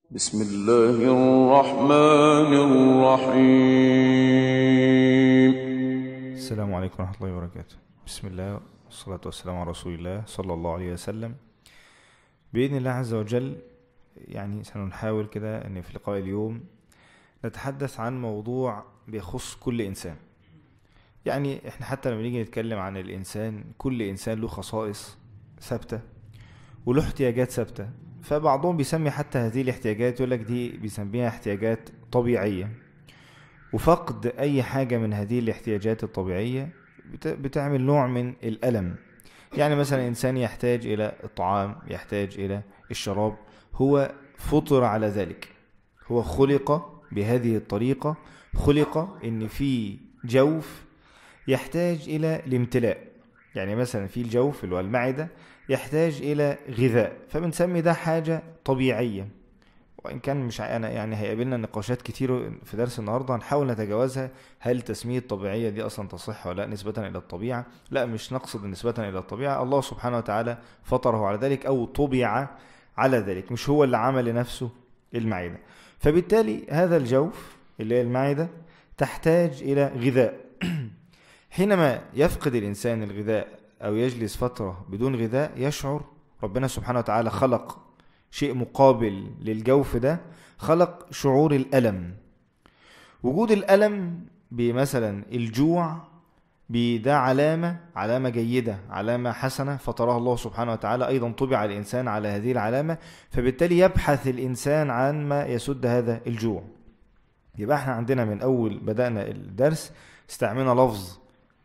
بسم الله الرحمن الرحيم السلام عليكم ورحمة الله وبركاته بسم الله والصلاة والسلام على رسول الله صلى الله عليه وسلم بإذن الله عز وجل يعني سنحاول كده أن في لقاء اليوم نتحدث عن موضوع بيخص كل إنسان يعني احنا حتى لما نيجي نتكلم عن الإنسان كل إنسان له خصائص ثابتة وله احتياجات ثابتة فبعضهم بيسمي حتى هذه الاحتياجات يقول لك دي بيسميها احتياجات طبيعية وفقد أي حاجة من هذه الاحتياجات الطبيعية بت- بتعمل نوع من الألم يعني مثلا إنسان يحتاج إلى الطعام يحتاج إلى الشراب هو فطر على ذلك هو خلق بهذه الطريقة خلق إن في جوف يحتاج إلى الامتلاء يعني مثلا في الجوف اللي هو المعدة يحتاج إلى غذاء فبنسمي ده حاجة طبيعية وإن كان مش ع- أنا يعني هيقابلنا نقاشات كتير في درس النهاردة هنحاول نتجاوزها هل تسمية الطبيعية دي أصلا تصح ولا لا نسبة إلى الطبيعة لا مش نقصد نسبة إلى الطبيعة الله سبحانه وتعالى فطره على ذلك أو طبع على ذلك مش هو اللي عمل لنفسه المعدة فبالتالي هذا الجوف اللي هي المعدة تحتاج إلى غذاء حينما يفقد الإنسان الغذاء أو يجلس فترة بدون غذاء يشعر ربنا سبحانه وتعالى خلق شيء مقابل للجوف ده خلق شعور الألم وجود الألم بمثلا الجوع بي- ده علامة علامة جيدة علامة حسنة فطرها الله سبحانه وتعالى أيضا طبع الإنسان على هذه العلامة فبالتالي يبحث الإنسان عن ما يسد هذا الجوع يبقى احنا عندنا من أول بدأنا الدرس استعملنا لفظ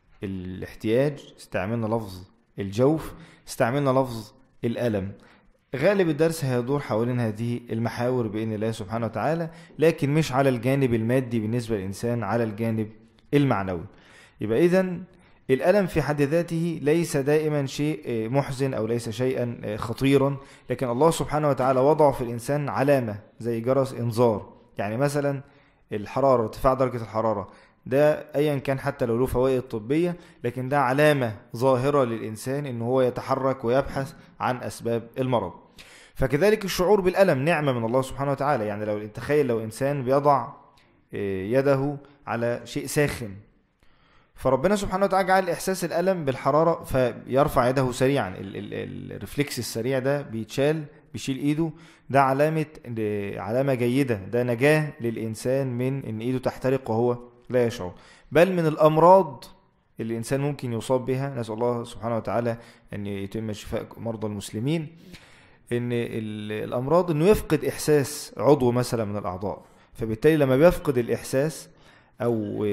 الاحتياج استعملنا لفظ الجوف استعملنا لفظ الألم غالب الدرس هيدور حوالين هذه المحاور بإذن الله سبحانه وتعالى لكن مش على الجانب المادي بالنسبة للإنسان على الجانب المعنوي يبقى إذا الألم في حد ذاته ليس دائما شيء آه، محزن أو ليس شيئا آه، خطيرا لكن الله سبحانه وتعالى وضع في الإنسان علامة زي جرس إنذار يعني مثلا الحرارة ارتفاع درجة الحرارة ده ايا كان حتى لو له فوائد طبيه لكن ده علامه ظاهره للانسان ان هو يتحرك ويبحث عن اسباب المرض فكذلك الشعور بالالم نعمه من الله سبحانه وتعالى يعني لو تخيل لو انسان بيضع آه، يده على شيء ساخن فربنا سبحانه وتعالى جعل احساس الالم بالحراره فيرفع يده سريعا ال- ال- الرفلكس السريع ده بيتشال بيشيل ايده ده علامه علامه جيده ده نجاه للانسان من ان ايده تحترق وهو لا يشعر بل من الامراض اللي الانسان ممكن يصاب بها نسال الله سبحانه وتعالى ان يتم شفاء مرضى المسلمين ان ال- الامراض انه يفقد احساس عضو مثلا من الاعضاء فبالتالي لما بيفقد الاحساس او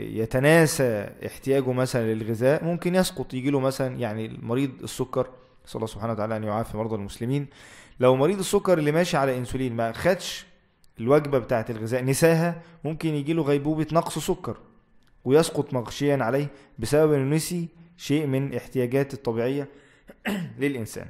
يتناسى احتياجه مثلا للغذاء ممكن يسقط يجي له مثلا يعني مريض السكر نسال الله سبحانه وتعالى ان يعافي مرضى المسلمين لو مريض السكر اللي ماشي على انسولين ما خدش الوجبه بتاعه الغذاء نساها ممكن يجي له غيبوبه نقص سكر ويسقط مغشيا عليه بسبب انه نسي شيء من احتياجات الطبيعيه للانسان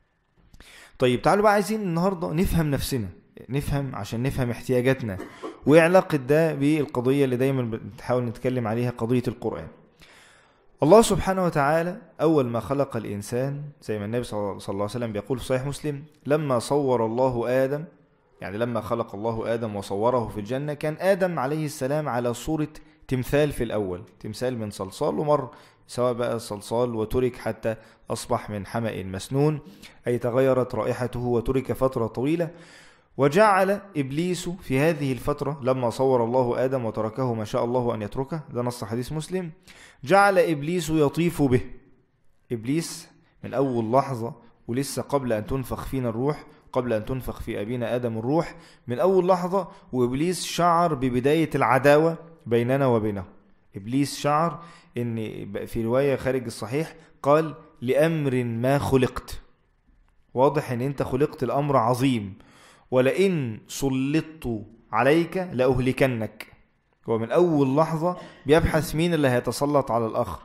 طيب تعالوا بقى عايزين النهارده نفهم نفسنا نفهم عشان نفهم احتياجاتنا وايه علاقه ده بالقضيه اللي دايما بنحاول نتكلم عليها قضيه القران الله سبحانه وتعالى اول ما خلق الانسان زي ما النبي صلى الله عليه وسلم بيقول في صحيح مسلم لما صور الله ادم يعني لما خلق الله ادم وصوره في الجنه كان ادم عليه السلام على صوره تمثال في الاول تمثال من صلصال ومر سواء بقى صلصال وترك حتى اصبح من حمأ مسنون اي تغيرت رائحته وترك فتره طويله وجعل ابليس في هذه الفتره لما صور الله ادم وتركه ما شاء الله ان يتركه ده نص حديث مسلم جعل ابليس يطيف به ابليس من اول لحظه ولسه قبل ان تنفخ فينا الروح قبل ان تنفخ في ابينا ادم الروح من اول لحظه وابليس شعر ببدايه العداوه بيننا وبينه ابليس شعر ان في روايه خارج الصحيح قال لامر ما خلقت واضح ان انت خلقت الامر عظيم ولئن سلطت عليك لاهلكنك هو من اول لحظه بيبحث مين اللي هيتسلط على الاخر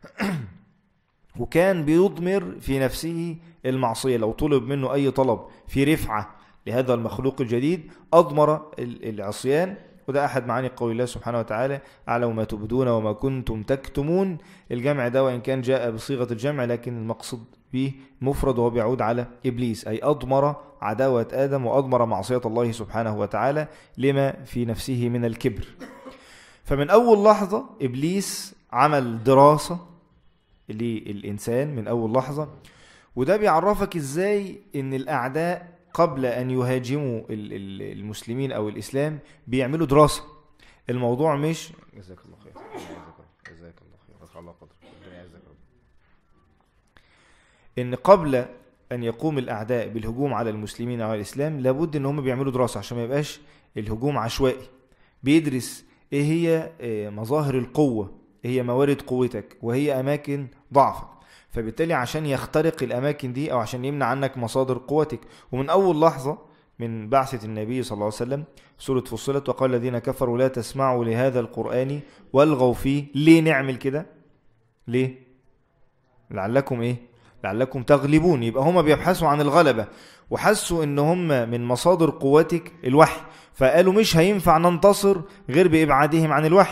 وكان بيضمر في نفسه المعصيه لو طلب منه اي طلب في رفعه لهذا المخلوق الجديد اضمر ال- العصيان وده احد معاني قول الله سبحانه وتعالى اعلم ما تبدون وما كنتم تكتمون الجمع ده وان كان جاء بصيغه الجمع لكن المقصود بمفرد وهو بيعود على إبليس أي أضمر عداوة آدم وأضمر معصية الله سبحانه وتعالى لما في نفسه من الكبر فمن أول لحظة إبليس عمل دراسة للإنسان من أول لحظة وده بيعرفك إزاي إن الأعداء قبل أن يهاجموا ال- ال- المسلمين أو الإسلام بيعملوا دراسة الموضوع مش جزاك الله خير جزاك الله خير رفع الله قدرك ربنا يعزك رب. ان قبل ان يقوم الاعداء بالهجوم على المسلمين او على الاسلام لابد ان هم بيعملوا دراسه عشان ما يبقاش الهجوم عشوائي بيدرس ايه هي آه، مظاهر القوه ايه هي موارد قوتك وهي اماكن ضعفك فبالتالي عشان يخترق الاماكن دي او عشان يمنع عنك مصادر قوتك ومن اول لحظه من بعثه النبي صلى الله عليه وسلم سوره فصلت وقال الذين كفروا لا تسمعوا لهذا القران والغوا فيه ليه نعمل كده ليه لعلكم ايه لعلكم تغلبون يبقى هما بيبحثوا عن الغلبة وحسوا ان هم من مصادر قوتك الوحي فقالوا مش هينفع ننتصر غير بإبعادهم عن الوحي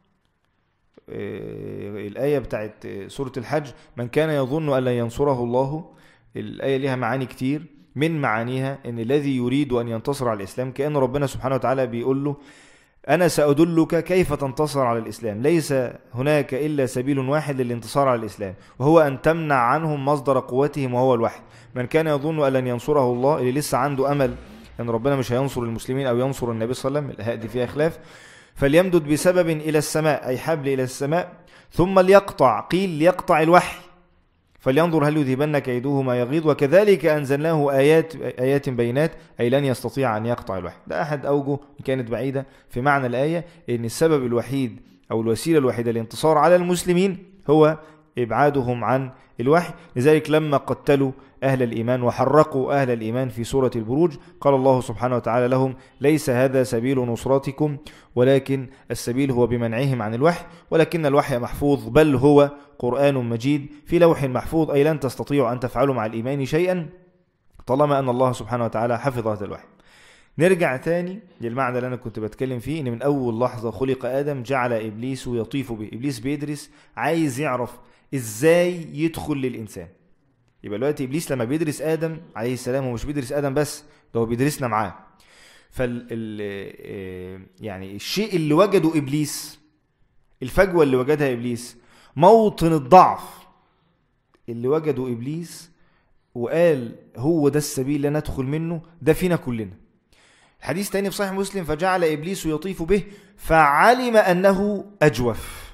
آه، الآية بتاعت آه، سورة الحج من كان يظن أن لا ينصره الله الآية ليها معاني كتير من معانيها ان الذي يريد أن ينتصر على الإسلام كأن ربنا سبحانه وتعالى بيقول له أنا سأدلك كيف تنتصر على الإسلام ليس هناك إلا سبيل واحد للانتصار على الإسلام وهو أن تمنع عنهم مصدر قوتهم وهو الوحي من كان يظن أن لن ينصره الله اللي لسه عنده أمل أن ربنا مش هينصر المسلمين أو ينصر النبي صلى الله عليه وسلم الهاء دي فيها خلاف فليمدد بسبب إلى السماء أي حبل إلى السماء ثم ليقطع قيل ليقطع الوحي فلينظر هل يذهبن كيده ما يغيظ وكذلك أنزلناه آيات آيات بينات أي لن يستطيع أن يقطع الوحي ده أحد أوجه كانت بعيدة في معنى الآية إن السبب الوحيد أو الوسيلة الوحيدة للانتصار على المسلمين هو إبعادهم عن الوحي لذلك لما قتلوا أهل الإيمان وحرقوا أهل الإيمان في سورة البروج قال الله سبحانه وتعالى لهم ليس هذا سبيل نصرتكم ولكن السبيل هو بمنعهم عن الوحي ولكن الوحي محفوظ بل هو قرآن مجيد في لوح محفوظ أي لن تستطيعوا أن تفعلوا مع الإيمان شيئا طالما أن الله سبحانه وتعالى حفظ هذا الوحي نرجع تاني للمعنى اللي أنا كنت بتكلم فيه إن من أول لحظة خلق آدم جعل إبليس يطيف به إبليس بيدرس عايز يعرف إزاي يدخل للإنسان يبقى دلوقتي إبليس لما بيدرس آدم عليه السلام هو مش بيدرس آدم بس ده هو بيدرسنا معاه فال ال- آه، يعني الشيء اللي وجده إبليس الفجوة اللي وجدها إبليس موطن الضعف اللي وجده إبليس وقال هو ده السبيل اللي أنا أدخل منه ده فينا كلنا حديث تاني في صحيح مسلم فجعل إبليس يطيف به فعلم أنه أجوف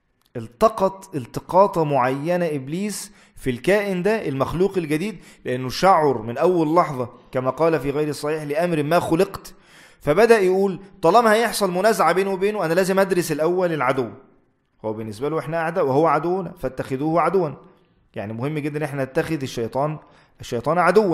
التقط التقاطة معينة إبليس في الكائن ده المخلوق الجديد لأنه شعر من أول لحظة كما قال في غير الصحيح لأمر ما خلقت فبدأ يقول طالما هيحصل منازعة بينه وبينه أنا لازم أدرس الأول العدو هو بالنسبة له إحنا أعداء وهو عدونا فاتخذوه عدوا يعني مهم جدا إحنا نتخذ الشيطان الشيطان عدوا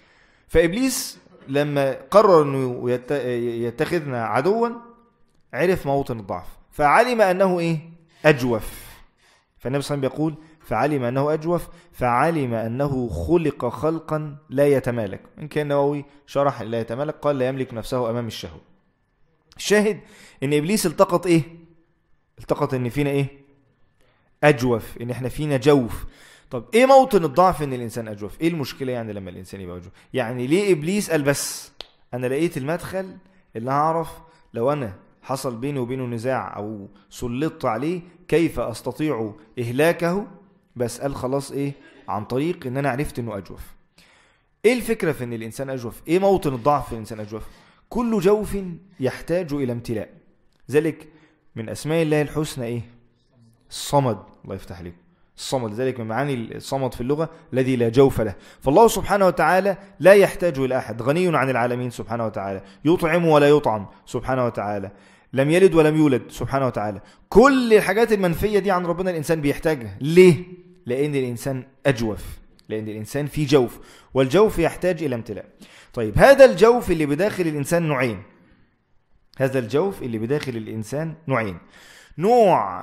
فإبليس لما قرر أنه يت- يتخذنا عدوا عرف موطن الضعف فعلم أنه إيه أجوف فالنبي صلى الله عليه وسلم بيقول فعلم أنه أجوف فعلم أنه خلق خلقا لا يتمالك إن كان النووي شرح لا يتمالك قال لا يملك نفسه أمام الشهوة الشاهد إن إبليس التقط إيه التقط إن فينا إيه أجوف إن إحنا فينا جوف طب إيه موطن الضعف إن الإنسان أجوف إيه المشكلة يعني لما الإنسان يبقى أجوف يعني ليه إبليس قال بس أنا لقيت المدخل اللي هعرف لو أنا حصل بيني وبينه نزاع أو سلطت عليه كيف أستطيع إهلاكه بس قال خلاص إيه عن طريق إن أنا عرفت إنه أجوف إيه الفكرة في إن الإنسان أجوف إيه موطن الضعف في الإنسان أجوف كل جوف يحتاج إلى امتلاء ذلك من أسماء الله الحسنى إيه الصمد الله يفتح عليكم الصمد ذلك من معاني الصمد في اللغة الذي لا جوف له فالله سبحانه وتعالى لا يحتاج إلى أحد غني عن العالمين سبحانه وتعالى يطعم ولا يطعم سبحانه وتعالى لم يلد ولم يولد سبحانه وتعالى كل الحاجات المنفية دي عن ربنا الإنسان بيحتاجها ليه؟ لأن الإنسان أجوف لأن الإنسان في جوف والجوف يحتاج إلى امتلاء طيب هذا الجوف اللي بداخل الإنسان نوعين هذا الجوف اللي بداخل الإنسان نوعين نوع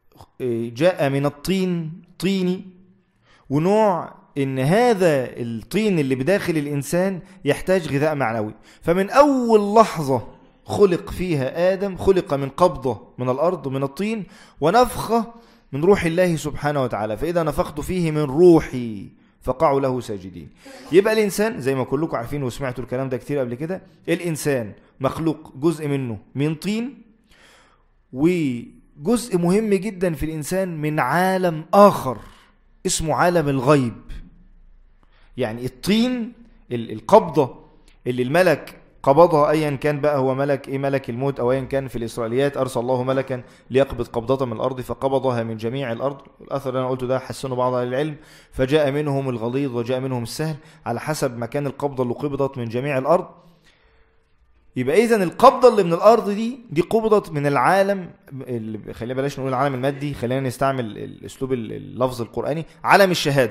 جاء من الطين طيني ونوع ان هذا الطين اللي بداخل الانسان يحتاج غذاء معنوي فمن اول لحظه خلق فيها ادم خلق من قبضه من الارض من الطين ونفخه من روح الله سبحانه وتعالى فاذا نفخت فيه من روحي فقعوا له ساجدين يبقى الإنسان زي ما كلكم عارفين وسمعتوا الكلام ده كتير قبل كده الإنسان مخلوق جزء منه من طين وجزء مهم جدا في الإنسان من عالم آخر اسمه عالم الغيب يعني الطين ال- القبضة اللي الملك قبضها ايا كان بقى هو ملك ايه ملك الموت او ايا كان في الاسرائيليات ارسل الله ملكا ليقبض قبضة من الارض فقبضها من جميع الارض الاثر اللي انا قلته ده حسنه بعض اهل العلم فجاء منهم الغليظ وجاء منهم السهل على حسب مكان القبضة اللي قبضت من جميع الارض يبقى اذا القبضة اللي من الارض دي دي قبضت من العالم اللي خلينا بلاش نقول العالم المادي خلينا نستعمل الاسلوب اللفظ القرآني عالم الشهادة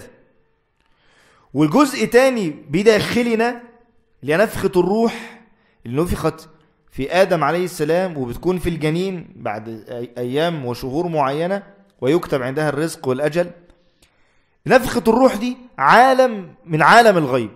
والجزء تاني بداخلنا اللي هي نفخة الروح اللي نفخت في آدم عليه السلام وبتكون في الجنين بعد أي- أيام وشهور معينة ويكتب عندها الرزق والأجل نفخة الروح دي عالم من عالم الغيب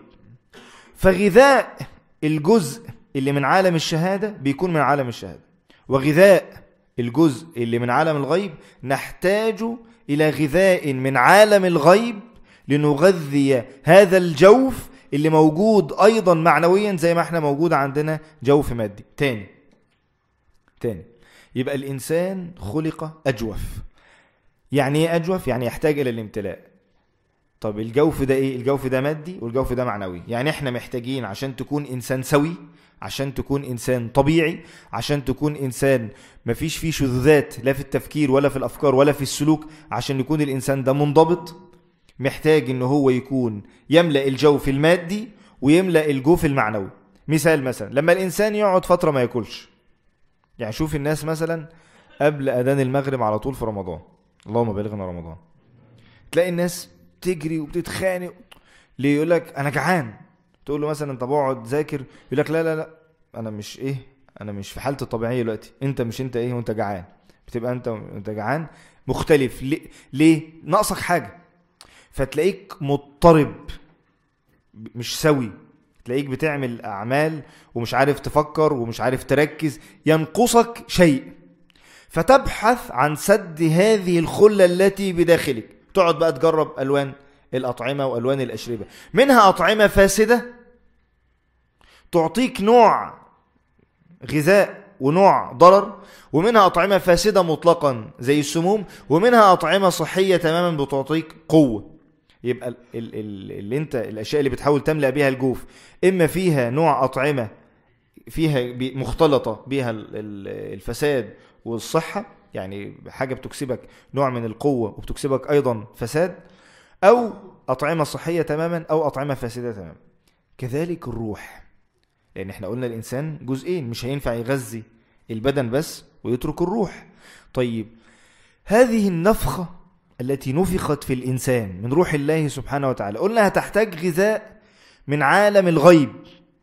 فغذاء الجزء اللي من عالم الشهادة بيكون من عالم الشهادة وغذاء الجزء اللي من عالم الغيب نحتاج إلى غذاء من عالم الغيب لنغذي هذا الجوف اللي موجود أيضا معنويا زي ما احنا موجود عندنا جوف مادي تاني تاني يبقى الإنسان خلق أجوف يعني ايه أجوف؟ يعني يحتاج إلى الامتلاء طب الجوف ده ايه الجوف ده مادي والجوف ده معنوي يعني احنا محتاجين عشان تكون انسان سوي عشان تكون انسان طبيعي عشان تكون انسان مفيش فيه شذوذات لا في التفكير ولا في الافكار ولا في السلوك عشان يكون الانسان ده منضبط محتاج ان هو يكون يملا الجوف المادي ويملا الجوف المعنوي مثال مثلا لما الانسان يقعد فتره ما ياكلش يعني شوف الناس مثلا قبل اذان المغرب على طول في رمضان اللهم بلغنا رمضان تلاقي الناس تجري وبتتخانق ليه يقول لك انا جعان تقول له مثلا طب اقعد ذاكر يقول لك لا لا لا انا مش ايه انا مش في حالتي الطبيعيه دلوقتي انت مش انت ايه وانت جعان بتبقى انت وانت جعان مختلف ليه, ليه؟ ناقصك حاجه فتلاقيك مضطرب مش سوي تلاقيك بتعمل اعمال ومش عارف تفكر ومش عارف تركز ينقصك شيء فتبحث عن سد هذه الخلة التي بداخلك تقعد بقى تجرب ألوان الأطعمة وألوان الأشربة منها أطعمة فاسدة تعطيك نوع غذاء ونوع ضرر ومنها أطعمة فاسدة مطلقا زي السموم ومنها أطعمة صحية تماما بتعطيك قوة يبقى ال- ال- ال- اللي انت الاشياء اللي بتحاول تملأ بيها الجوف اما فيها نوع اطعمه فيها بي- مختلطه بيها ال- ال- الفساد والصحه يعني حاجه بتكسبك نوع من القوه وبتكسبك ايضا فساد او اطعمه صحيه تماما او اطعمه فاسده تماما كذلك الروح لان احنا قلنا الانسان جزئين مش هينفع يغذي البدن بس ويترك الروح طيب هذه النفخه التي نفخت في الانسان من روح الله سبحانه وتعالى قلنا هتحتاج غذاء من عالم الغيب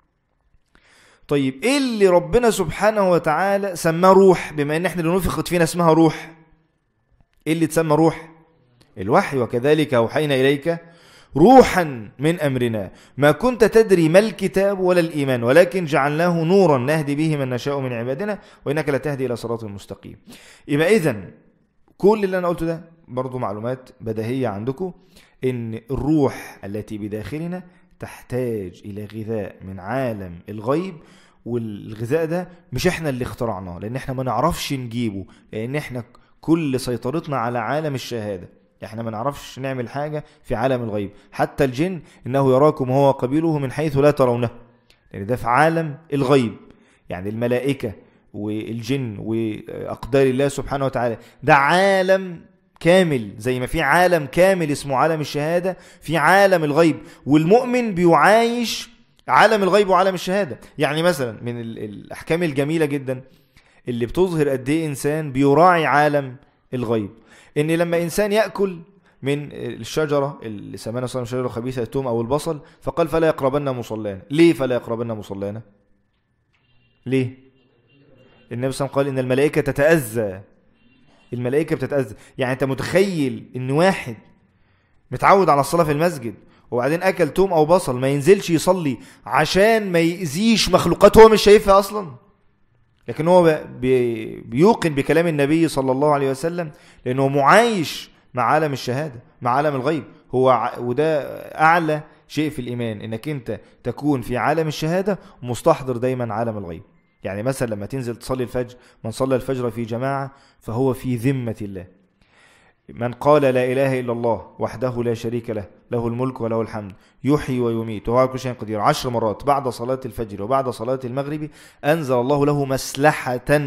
طيب ايه اللي ربنا سبحانه وتعالى سماه روح بما ان احنا اللي نفخت فينا اسمها روح ايه اللي تسمى روح الوحي وكذلك اوحينا اليك روحا من امرنا ما كنت تدري ما الكتاب ولا الايمان ولكن جعلناه نورا نهدي به من نشاء من عبادنا وانك لتهدي الى صراط مستقيم يبقى اذا كل اللي انا قلته ده برضو معلومات بديهيه عندكم ان الروح التي بداخلنا تحتاج الى غذاء من عالم الغيب والغذاء ده مش احنا اللي اخترعناه لان احنا ما نعرفش نجيبه لان احنا كل سيطرتنا على عالم الشهاده احنا ما نعرفش نعمل حاجه في عالم الغيب حتى الجن انه يراكم هو وقبيله من حيث لا ترونه لان ده في عالم الغيب يعني الملائكه والجن واقدار الله سبحانه وتعالى ده عالم كامل زي ما في عالم كامل اسمه عالم الشهاده في عالم الغيب والمؤمن بيعايش عالم الغيب وعالم الشهاده يعني مثلا من ال- الاحكام الجميله جدا اللي بتظهر قد ايه انسان بيراعي عالم الغيب ان لما انسان ياكل من الشجره اللي سمانا صلى الله عليه وسلم خبيثه التوم او البصل فقال فلا يقربن مصلانا ليه فلا يقربن مصلانا ليه النبي صلى الله عليه وسلم قال ان الملائكه تتاذى الملائكه بتتاذى يعني انت متخيل ان واحد متعود على الصلاه في المسجد وبعدين اكل توم او بصل ما ينزلش يصلي عشان ما يأذيش مخلوقات هو مش شايفها اصلا لكن هو ب- بي- بيوقن بكلام النبي صلى الله عليه وسلم لانه معايش مع عالم الشهاده مع عالم الغيب هو ع- وده اعلى شيء في الايمان انك انت تكون في عالم الشهاده مستحضر دايما عالم الغيب يعني مثلا لما تنزل تصلي الفجر من صلى الفجر في جماعه فهو في ذمه الله من قال لا اله الا الله وحده لا شريك له له الملك وله الحمد يحيي ويميت وهو على كل شيء قدير عشر مرات بعد صلاه الفجر وبعد صلاه المغرب انزل الله له مسلحه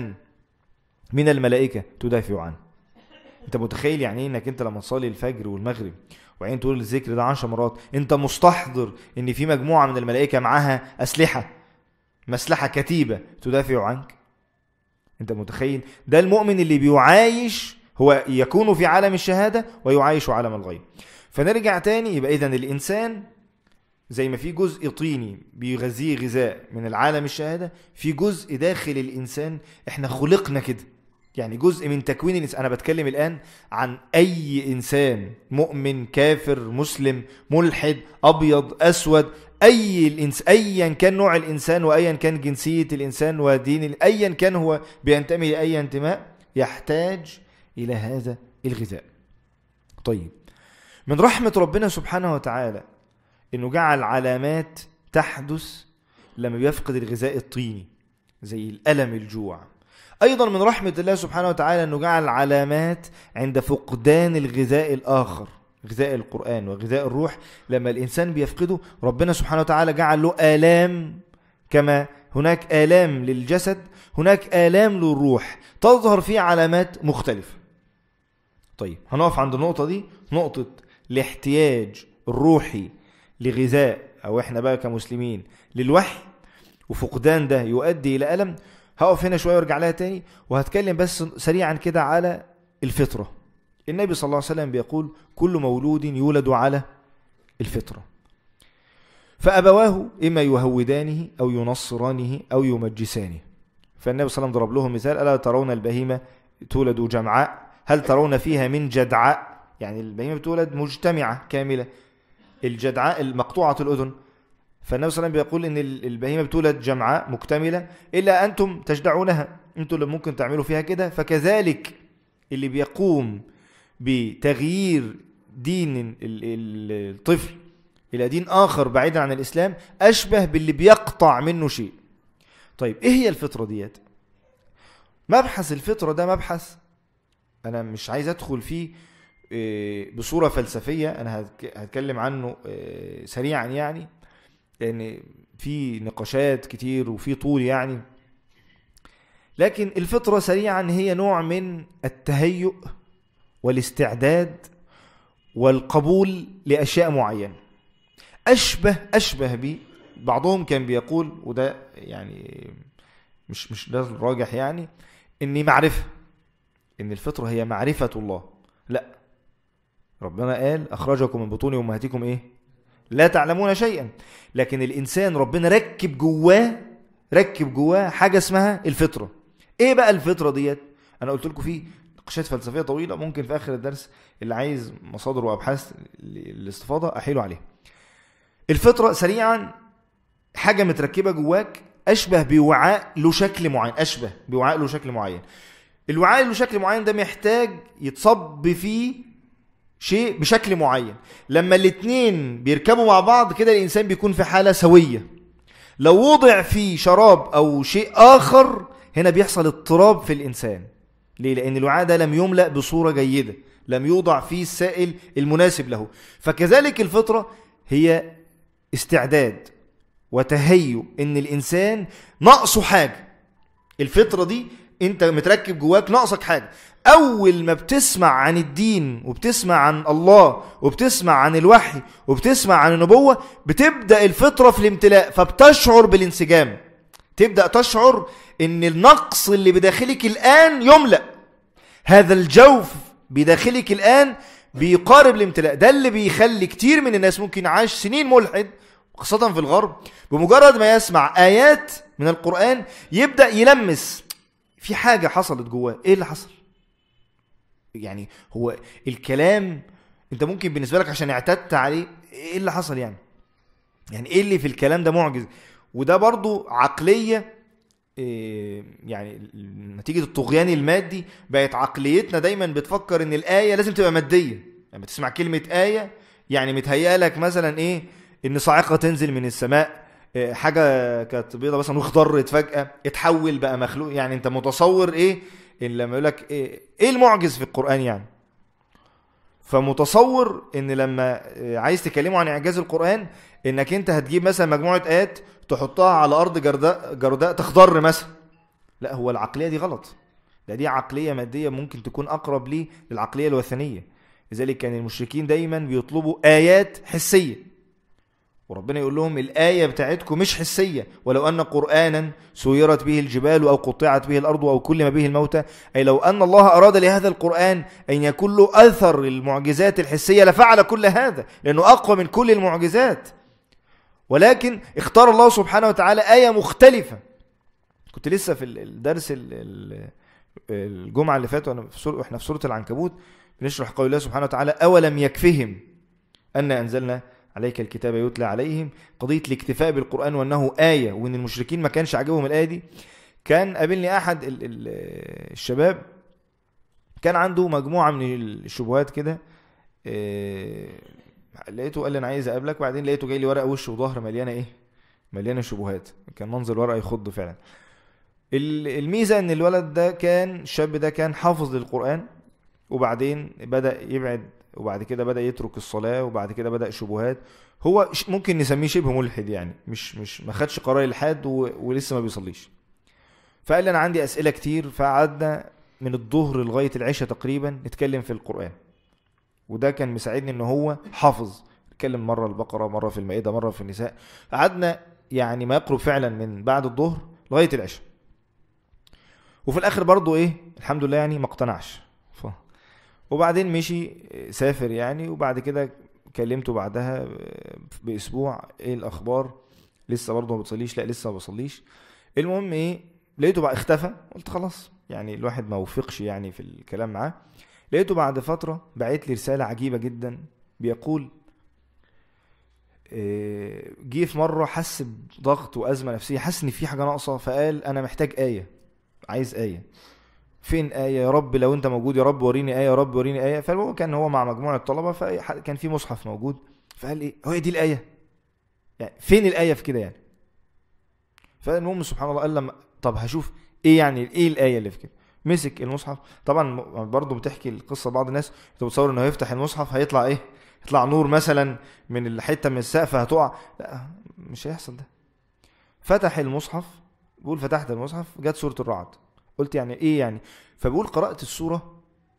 من الملائكه تدافع عنه انت متخيل يعني ايه انك انت لما تصلي الفجر والمغرب وبعدين تقول الذكر ده عشر مرات انت مستحضر ان في مجموعه من الملائكه معاها اسلحه مسلحه كتيبه تدافع عنك انت متخيل ده المؤمن اللي بيعايش هو يكون في عالم الشهاده ويعايش عالم الغيب فنرجع تاني يبقى اذا الانسان زي ما في جزء طيني بيغذيه غذاء من العالم الشهاده في جزء داخل الانسان احنا خلقنا كده يعني جزء من تكوين الانسان انا بتكلم الان عن اي انسان مؤمن كافر مسلم ملحد ابيض اسود اي الانس ايا كان نوع الانسان وايا كان جنسيه الانسان ودين ال- ايا كان هو بينتمي لاي انتماء يحتاج الى هذا الغذاء طيب من رحمه ربنا سبحانه وتعالى انه جعل علامات تحدث لما بيفقد الغذاء الطيني زي الالم الجوع ايضا من رحمه الله سبحانه وتعالى انه جعل علامات عند فقدان الغذاء الاخر غذاء القران وغذاء الروح لما الانسان بيفقده ربنا سبحانه وتعالى جعل له الام كما هناك الام للجسد هناك الام للروح تظهر فيه علامات مختلفه طيب هنقف عند النقطه دي نقطه الاحتياج الروحي لغذاء او احنا بقى كمسلمين للوحي وفقدان ده يؤدي الى الم هقف هنا شويه وارجع لها تاني وهتكلم بس سريعا كده على الفطره النبي صلى الله عليه وسلم بيقول كل مولود يولد على الفطره فابواه اما يهودانه او ينصرانه او يمجسانه فالنبي صلى الله عليه وسلم ضرب لهم مثال الا ترون البهيمه تولد جمعاء هل ترون فيها من جدعاء يعني البهيمه بتولد مجتمعه كامله الجدعاء المقطوعه الاذن فالنبي صلى الله عليه وسلم بيقول ان ال- البهيمه بتولد جمعاء مكتمله الا انتم تجدعونها انتم اللي ممكن تعملوا فيها كده فكذلك اللي بيقوم بتغيير دين ال- ال- الطفل الى دين اخر بعيدا عن الاسلام اشبه باللي بيقطع منه شيء طيب ايه هي الفطره ديت مبحث الفطره ده مبحث انا مش عايز ادخل فيه إيه، بصوره فلسفيه انا هتك- هتكلم عنه إيه، سريعا يعني لان في نقاشات كتير وفي طول يعني لكن الفطره سريعا هي نوع من التهيؤ والاستعداد والقبول لاشياء معينه اشبه اشبه بي بعضهم كان بيقول وده يعني مش مش ده الراجح يعني اني معرفه ان الفطره هي معرفه الله لا ربنا قال اخرجكم من بطون امهاتكم ايه لا تعلمون شيئا لكن الانسان ربنا ركب جواه ركب جواه حاجه اسمها الفطره ايه بقى الفطره ديت انا قلت لكم في نقاشات فلسفيه طويله ممكن في اخر الدرس اللي عايز مصادر وابحاث الاستفاضه احيله عليها الفطره سريعا حاجه متركبه جواك اشبه بوعاء له شكل معين اشبه بوعاء له شكل معين الوعاء اللي له شكل معين ده محتاج يتصب فيه شيء بشكل معين لما الاتنين بيركبوا مع بعض كده الانسان بيكون في حاله سويه لو وضع فيه شراب او شيء اخر هنا بيحصل اضطراب في الانسان ليه لان الوعاء ده لم يملا بصوره جيده لم يوضع فيه السائل المناسب له فكذلك الفطره هي استعداد وتهيؤ ان الانسان ناقصه حاجه الفطره دي انت متركب جواك ناقصك حاجه اول ما بتسمع عن الدين وبتسمع عن الله وبتسمع عن الوحي وبتسمع عن النبوه بتبدا الفطره في الامتلاء فبتشعر بالانسجام تبدا تشعر ان النقص اللي بداخلك الان يملا هذا الجوف بداخلك الان بيقارب الامتلاء ده اللي بيخلي كتير من الناس ممكن عاش سنين ملحد خاصة في الغرب بمجرد ما يسمع آيات من القرآن يبدأ يلمس في حاجة حصلت جواه ايه اللي حصل يعني هو الكلام انت ممكن بالنسبة لك عشان اعتدت عليه ايه اللي حصل يعني يعني ايه اللي في الكلام ده معجز وده برضو عقلية إيه، يعني نتيجة الطغيان المادي بقت عقليتنا دايما بتفكر ان الآية لازم تبقى مادية لما تسمع كلمة آية يعني متهيأ لك مثلا ايه ان صاعقه تنزل من السماء إيه، حاجه كانت بيضه مثلا واخضرت فجاه اتحول بقى مخلوق يعني انت متصور ايه ان لما يقول لك ايه ايه المعجز في القران يعني فمتصور ان لما إيه، عايز تكلمه عن اعجاز القران انك انت هتجيب مثلا مجموعه ايات تحطها على ارض جرداء جرداء تخضر مثلا لا هو العقليه دي غلط ده دي عقليه ماديه ممكن تكون اقرب ليه للعقليه الوثنيه لذلك كان المشركين دايما بيطلبوا ايات حسيه وربنا يقول لهم الآية بتاعتكم مش حسية ولو أن قرآنا سيرت به الجبال أو قطعت به الأرض أو كلم به الموتى أي لو أن الله أراد لهذا القرآن أن يكون له أثر المعجزات الحسية لفعل كل هذا لأنه أقوى من كل المعجزات ولكن اختار الله سبحانه وتعالى آية مختلفة كنت لسه في الدرس ال- ال- الجمعة اللي فاتت وأنا في سورة واحنا في سورة العنكبوت بنشرح قول الله سبحانه وتعالى أولم يكفهم أن أنزلنا عليك الكتاب يتلى عليهم قضية الاكتفاء بالقرآن وأنه آية وأن المشركين ما كانش عاجبهم الآية دي كان قابلني أحد ال- ال- الشباب كان عنده مجموعة من الشبهات كده إيه، لقيته قال لي أنا عايز أقابلك وبعدين لقيته جاي لي ورقة وش وظهر مليانة إيه مليانة شبهات كان منظر الورقة يخض فعلا ال- الميزة ان الولد ده كان الشاب ده كان حافظ للقرآن وبعدين بدأ يبعد وبعد كده بدأ يترك الصلاة وبعد كده بدأ شبهات هو ش- ممكن نسميه شبه ملحد يعني مش مش ما خدش قرار الحاد و- ولسه ما بيصليش فقال لي انا عندي اسئله كتير فقعدنا من الظهر لغايه العشاء تقريبا نتكلم في القران وده كان مساعدني ان هو حافظ اتكلم مره البقره مره في المائده مره في النساء قعدنا يعني ما يقرب فعلا من بعد الظهر لغايه العشاء وفي الاخر برضه ايه الحمد لله يعني ما اقتنعش ف... وبعدين مشي سافر يعني وبعد كده كلمته بعدها باسبوع ايه الاخبار لسه برضه ما بتصليش لا لسه ما بصليش المهم ايه لقيته بقى اختفى قلت خلاص يعني الواحد ما وفقش يعني في الكلام معاه لقيته بعد فترة بعت لي رسالة عجيبة جدا بيقول إيه، جه في مرة حس بضغط وأزمة نفسية حس إن في حاجة ناقصة فقال أنا محتاج آية عايز آية فين آية يا رب لو أنت موجود يا رب وريني آية يا رب وريني آية فالمهم كان هو مع مجموعة طلبة فكان في مصحف موجود فقال إيه هو دي الآية يعني فين الآية في كده يعني فالمهم سبحان الله قال لما طب هشوف ايه يعني ايه الايه اللي في كده مسك المصحف طبعا برضه بتحكي القصه بعض الناس انت بتصور انه هيفتح المصحف هيطلع ايه يطلع نور مثلا من الحته من السقف هتقع لا مش هيحصل ده فتح المصحف بيقول فتحت المصحف جت سوره الرعد قلت يعني ايه يعني فبيقول قرات السوره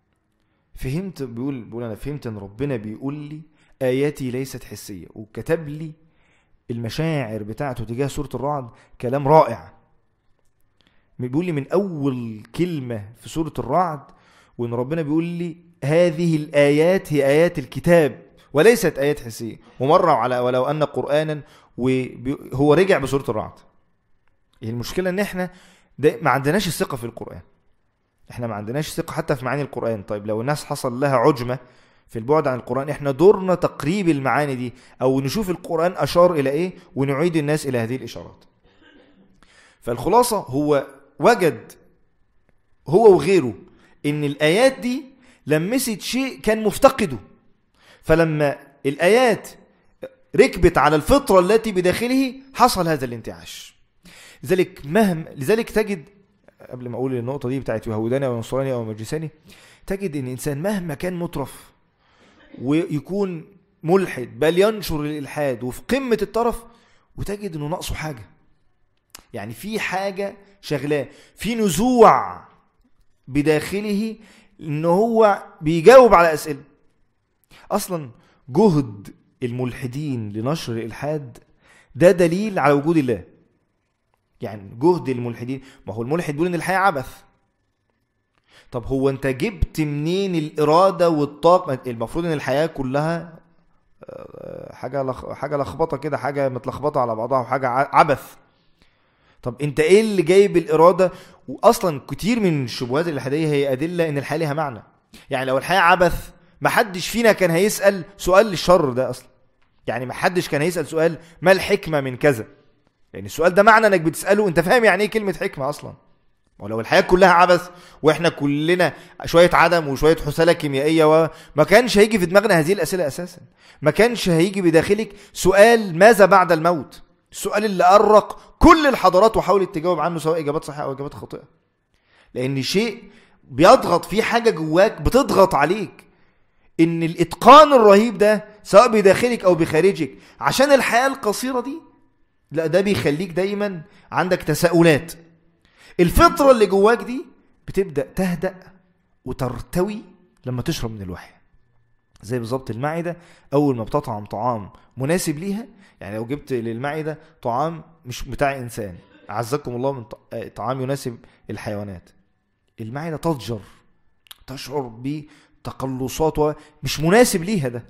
فهمت بيقول بيقول انا فهمت ان ربنا بيقول لي اياتي ليست حسيه وكتب لي المشاعر بتاعته تجاه سوره الرعد كلام رائع بيقول لي من اول كلمه في سوره الرعد وان ربنا بيقول لي هذه الايات هي ايات الكتاب وليست ايات حسيه ومره على ولو ان قرانا وهو رجع بسوره الرعد هي المشكله ان احنا ده ما عندناش الثقه في القران احنا ما عندناش ثقه حتى في معاني القران طيب لو الناس حصل لها عجمه في البعد عن القران احنا دورنا تقريب المعاني دي او نشوف القران اشار الى ايه ونعيد الناس الى هذه الاشارات فالخلاصه هو وجد هو وغيره ان الايات دي لمست شيء كان مفتقده فلما الايات ركبت على الفطره التي بداخله حصل هذا الانتعاش لذلك مهما لذلك تجد قبل ما اقول النقطه دي بتاعت يهوداني او نصراني او مجلساني تجد ان الانسان مهما كان مترف ويكون ملحد بل ينشر الالحاد وفي قمه الطرف وتجد انه ناقصه حاجه يعني في حاجه شغلاه في نزوع بداخله ان هو بيجاوب على اسئله اصلا جهد الملحدين لنشر الالحاد ده دليل على وجود الله يعني جهد الملحدين ما هو الملحد بيقول ان الحياه عبث طب هو انت جبت منين الاراده والطاقه المفروض ان الحياه كلها آه، حاجه لخ... حاجه لخبطه كده حاجه متلخبطه على بعضها وحاجه ع- عبث طب انت ايه اللي جايب الاراده واصلا كتير من الشبهات الالحاديه هي ادله ان الحياه ليها معنى يعني لو الحياه عبث ما حدش فينا كان هيسال سؤال للشر ده اصلا يعني ما حدش كان هيسال سؤال ما الحكمه من كذا يعني السؤال ده معنى انك بتساله انت فاهم يعني ايه كلمه حكمه اصلا ولو الحياة كلها عبث واحنا كلنا شوية عدم وشوية حثالة كيميائية وما كانش هيجي في دماغنا هذه الأسئلة أساسا ما كانش هيجي بداخلك سؤال ماذا بعد الموت السؤال اللي أرق كل الحضارات وحاولت تجاوب عنه سواء إجابات صحيحة أو إجابات خاطئة لأن شيء بيضغط فيه حاجة جواك بتضغط عليك إن الإتقان الرهيب ده سواء بداخلك أو بخارجك عشان الحياة القصيرة دي لا ده بيخليك دايما عندك تساؤلات الفطرة اللي جواك دي بتبدأ تهدأ وترتوي لما تشرب من الوحي زي بالظبط المعدة أول ما بتطعم طعام مناسب ليها يعني لو جبت للمعدة طعام مش بتاع إنسان أعزكم الله من ط- آه، طعام يناسب الحيوانات المعدة تضجر تشعر بتقلصات و- مش مناسب ليها ده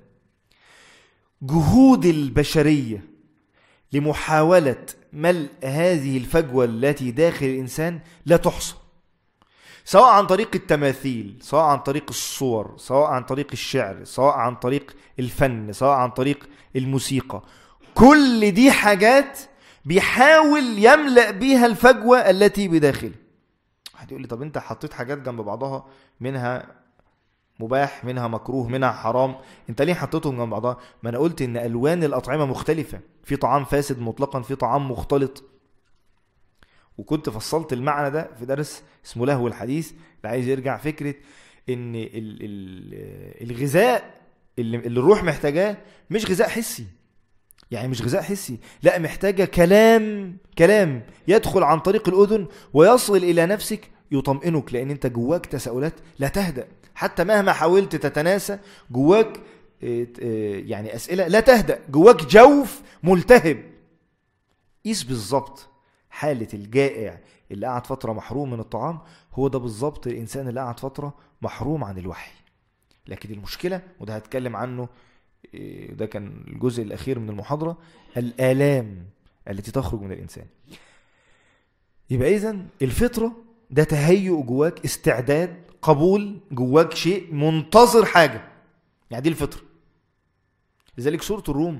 جهود البشرية لمحاولة ملء هذه الفجوة التي داخل الإنسان لا تحصى سواء عن طريق التماثيل سواء عن طريق الصور سواء عن طريق الشعر سواء عن طريق الفن سواء عن طريق الموسيقى كل دي حاجات بيحاول يملأ بيها الفجوة التي بداخله واحد يقول لي طب انت حطيت حاجات جنب بعضها منها مباح منها مكروه منها حرام انت ليه حطيتهم جنب بعضها ما انا قلت ان الوان الاطعمه مختلفه في طعام فاسد مطلقا في طعام مختلط وكنت فصلت المعنى ده في درس اسمه لهو الحديث اللي عايز يرجع فكره ان ال ال الغذاء اللي, اللي الروح محتاجاه مش غذاء حسي يعني مش غذاء حسي لا محتاجة كلام كلام يدخل عن طريق الأذن ويصل إلى نفسك يطمئنك لأن أنت جواك تساؤلات لا تهدأ حتى مهما حاولت تتناسى جواك آه، آه، يعني أسئلة لا تهدأ جواك جوف ملتهب قيس بالظبط حالة الجائع اللي قعد فترة محروم من الطعام هو ده بالظبط الإنسان اللي قعد فترة محروم عن الوحي لكن المشكلة وده هتكلم عنه إيه، ده كان الجزء الأخير من المحاضرة الآلام التي تخرج من الإنسان يبقى إذا الفطرة ده تهيؤ جواك استعداد قبول جواك شيء منتظر حاجة يعني دي الفطرة لذلك سورة الروم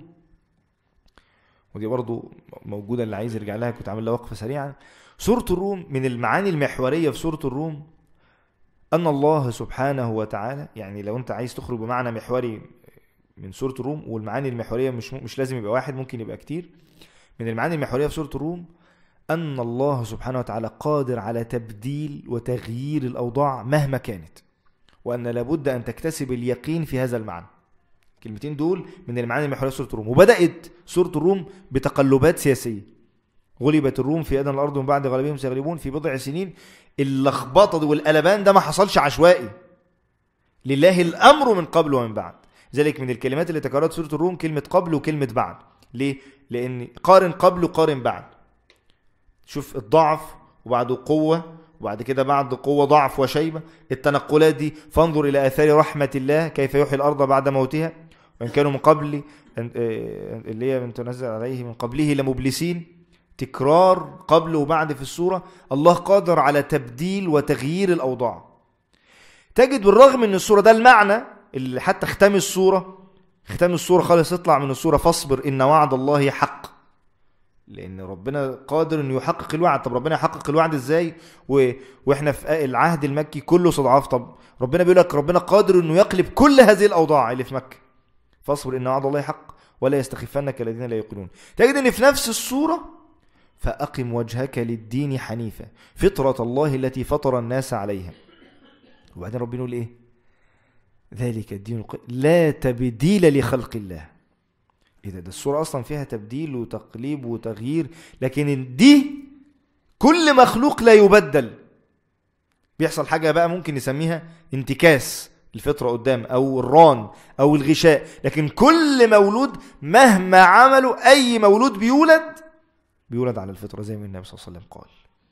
ودي برضو موجودة اللي عايز يرجع لها كنت عامل لها وقفة سريعا سورة الروم من المعاني المحورية في سورة الروم أن الله سبحانه وتعالى يعني لو أنت عايز تخرج بمعنى محوري من سورة الروم والمعاني المحورية مش مش لازم يبقى واحد ممكن يبقى كتير من المعاني المحورية في سورة الروم أن الله سبحانه وتعالى قادر على تبديل وتغيير الأوضاع مهما كانت وأن لابد أن تكتسب اليقين في هذا المعنى الكلمتين دول من المعاني المحورية في سورة الروم وبدأت سورة الروم بتقلبات سياسية غلبت الروم في أدنى الأرض من بعد غلبهم سيغلبون في بضع سنين اللخبطة دي والقلبان ده ما حصلش عشوائي لله الأمر من قبل ومن بعد ذلك من الكلمات اللي تكررت في سورة الروم كلمة قبل وكلمة بعد ليه؟ لأن قارن قبل وقارن بعد شوف الضعف وبعده قوة وبعد كده بعد قوة ضعف وشيبة التنقلات دي فانظر إلى آثار رحمة الله كيف يحيي الأرض بعد موتها وإن كانوا من قبل اللي هي من تنزل عليه من قبله لمبلسين تكرار قبل وبعد في السورة الله قادر على تبديل وتغيير الأوضاع تجد بالرغم ان السورة ده المعنى اللي حتى ختام السورة ختام السورة خالص يطلع من السورة فاصبر إن وعد الله حق لأن ربنا قادر إنه يحقق الوعد طب ربنا يحقق الوعد إزاي و... وإحنا في العهد المكي كله استضعاف طب ربنا بيقول لك ربنا قادر إنه يقلب كل هذه الأوضاع اللي في مكة فاصبر إن وعد الله حق ولا يستخفنك الذين لا يقولون تجد إن في نفس السورة فأقم وجهك للدين حنيفا فطرة الله التي فطر الناس عليها وبعدين ربنا يقول إيه ذلك الدين الق... لا تبديل لخلق الله إذا ده السورة أصلا فيها تبديل وتقليب وتغيير لكن دي كل مخلوق لا يبدل بيحصل حاجة بقى ممكن نسميها انتكاس الفطرة قدام أو الران أو الغشاء لكن كل مولود مهما عملوا أي مولود بيولد بيولد على الفطرة زي ما النبي صلى الله عليه وسلم قال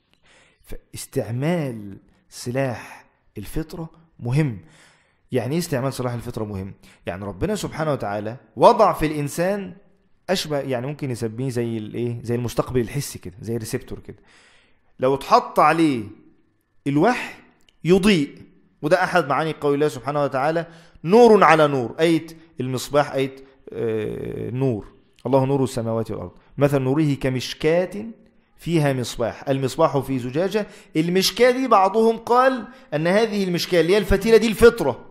فاستعمال سلاح الفطرة مهم يعني ايه استعمال سلاح الفطرة مهم يعني ربنا سبحانه وتعالى وضع في الإنسان أشبه يعني ممكن يسميه زي الايه زي المستقبل الحسي كده زي الريسبتور كده لو اتحط عليه الوحي يضيء وده أحد معاني قول الله سبحانه وتعالى نور على نور آية المصباح آية آه نور الله نور السماوات والأرض مثل نوره كمشكاة فيها مصباح المصباح في زجاجة المشكاة دي بعضهم قال أن هذه المشكاة اللي هي الفتيلة دي الفطرة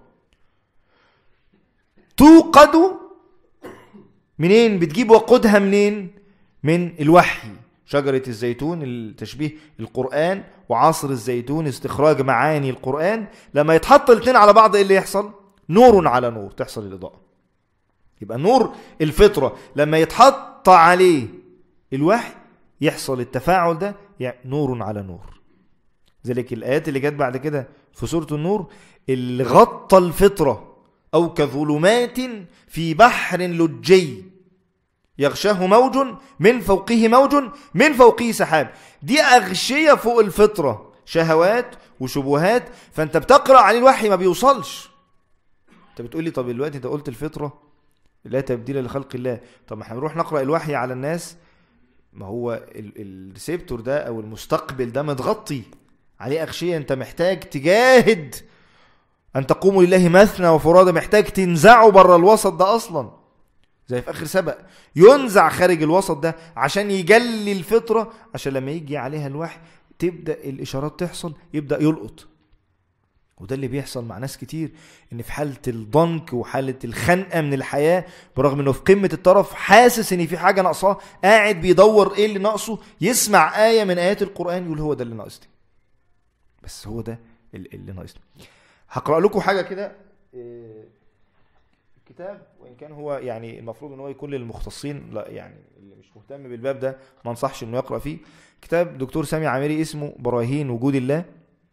توقد منين بتجيب وقودها منين من الوحي شجرة الزيتون التشبيه القرآن وعصر الزيتون استخراج معاني القرآن لما يتحط الاثنين على بعض ايه اللي يحصل نور على نور تحصل الإضاءة يبقى نور الفطرة لما يتحط عليه الوحي يحصل التفاعل ده يعني نور على نور ذلك الآيات اللي جت بعد كده في سورة النور اللي غطى الفطرة أو كظلمات في بحر لجي يغشاه موج من فوقه موج من فوقه سحاب دي أغشية فوق الفطرة شهوات وشبهات فأنت بتقرأ عليه الوحي ما بيوصلش أنت بتقول لي طب دلوقتي أنت قلت الفطرة لا تبديل لخلق الله طب ما احنا نروح نقرأ الوحي على الناس ما هو ال- الريسبتور ده أو المستقبل ده متغطي عليه أغشية أنت محتاج تجاهد أن تقوموا لله مثنى وفرادى محتاج تنزعوا بره الوسط ده أصلا زي في آخر سبق ينزع خارج الوسط ده عشان يجلي الفطرة عشان لما يجي عليها الوحي تبدأ الإشارات تحصل يبدأ يلقط وده اللي بيحصل مع ناس كتير ان في حالة الضنك وحالة الخنقة من الحياة برغم انه في قمة الطرف حاسس ان في حاجة ناقصاه قاعد بيدور ايه اللي ناقصه يسمع آية من آيات القرآن يقول هو ده اللي ناقصني بس هو ده ال- اللي ناقصني هقرأ لكم حاجة كده إيه، كتاب وان كان هو يعني المفروض ان هو يكون للمختصين لا يعني اللي مش مهتم بالباب ده ما انصحش انه يقرا فيه كتاب دكتور سامي عامري اسمه براهين وجود الله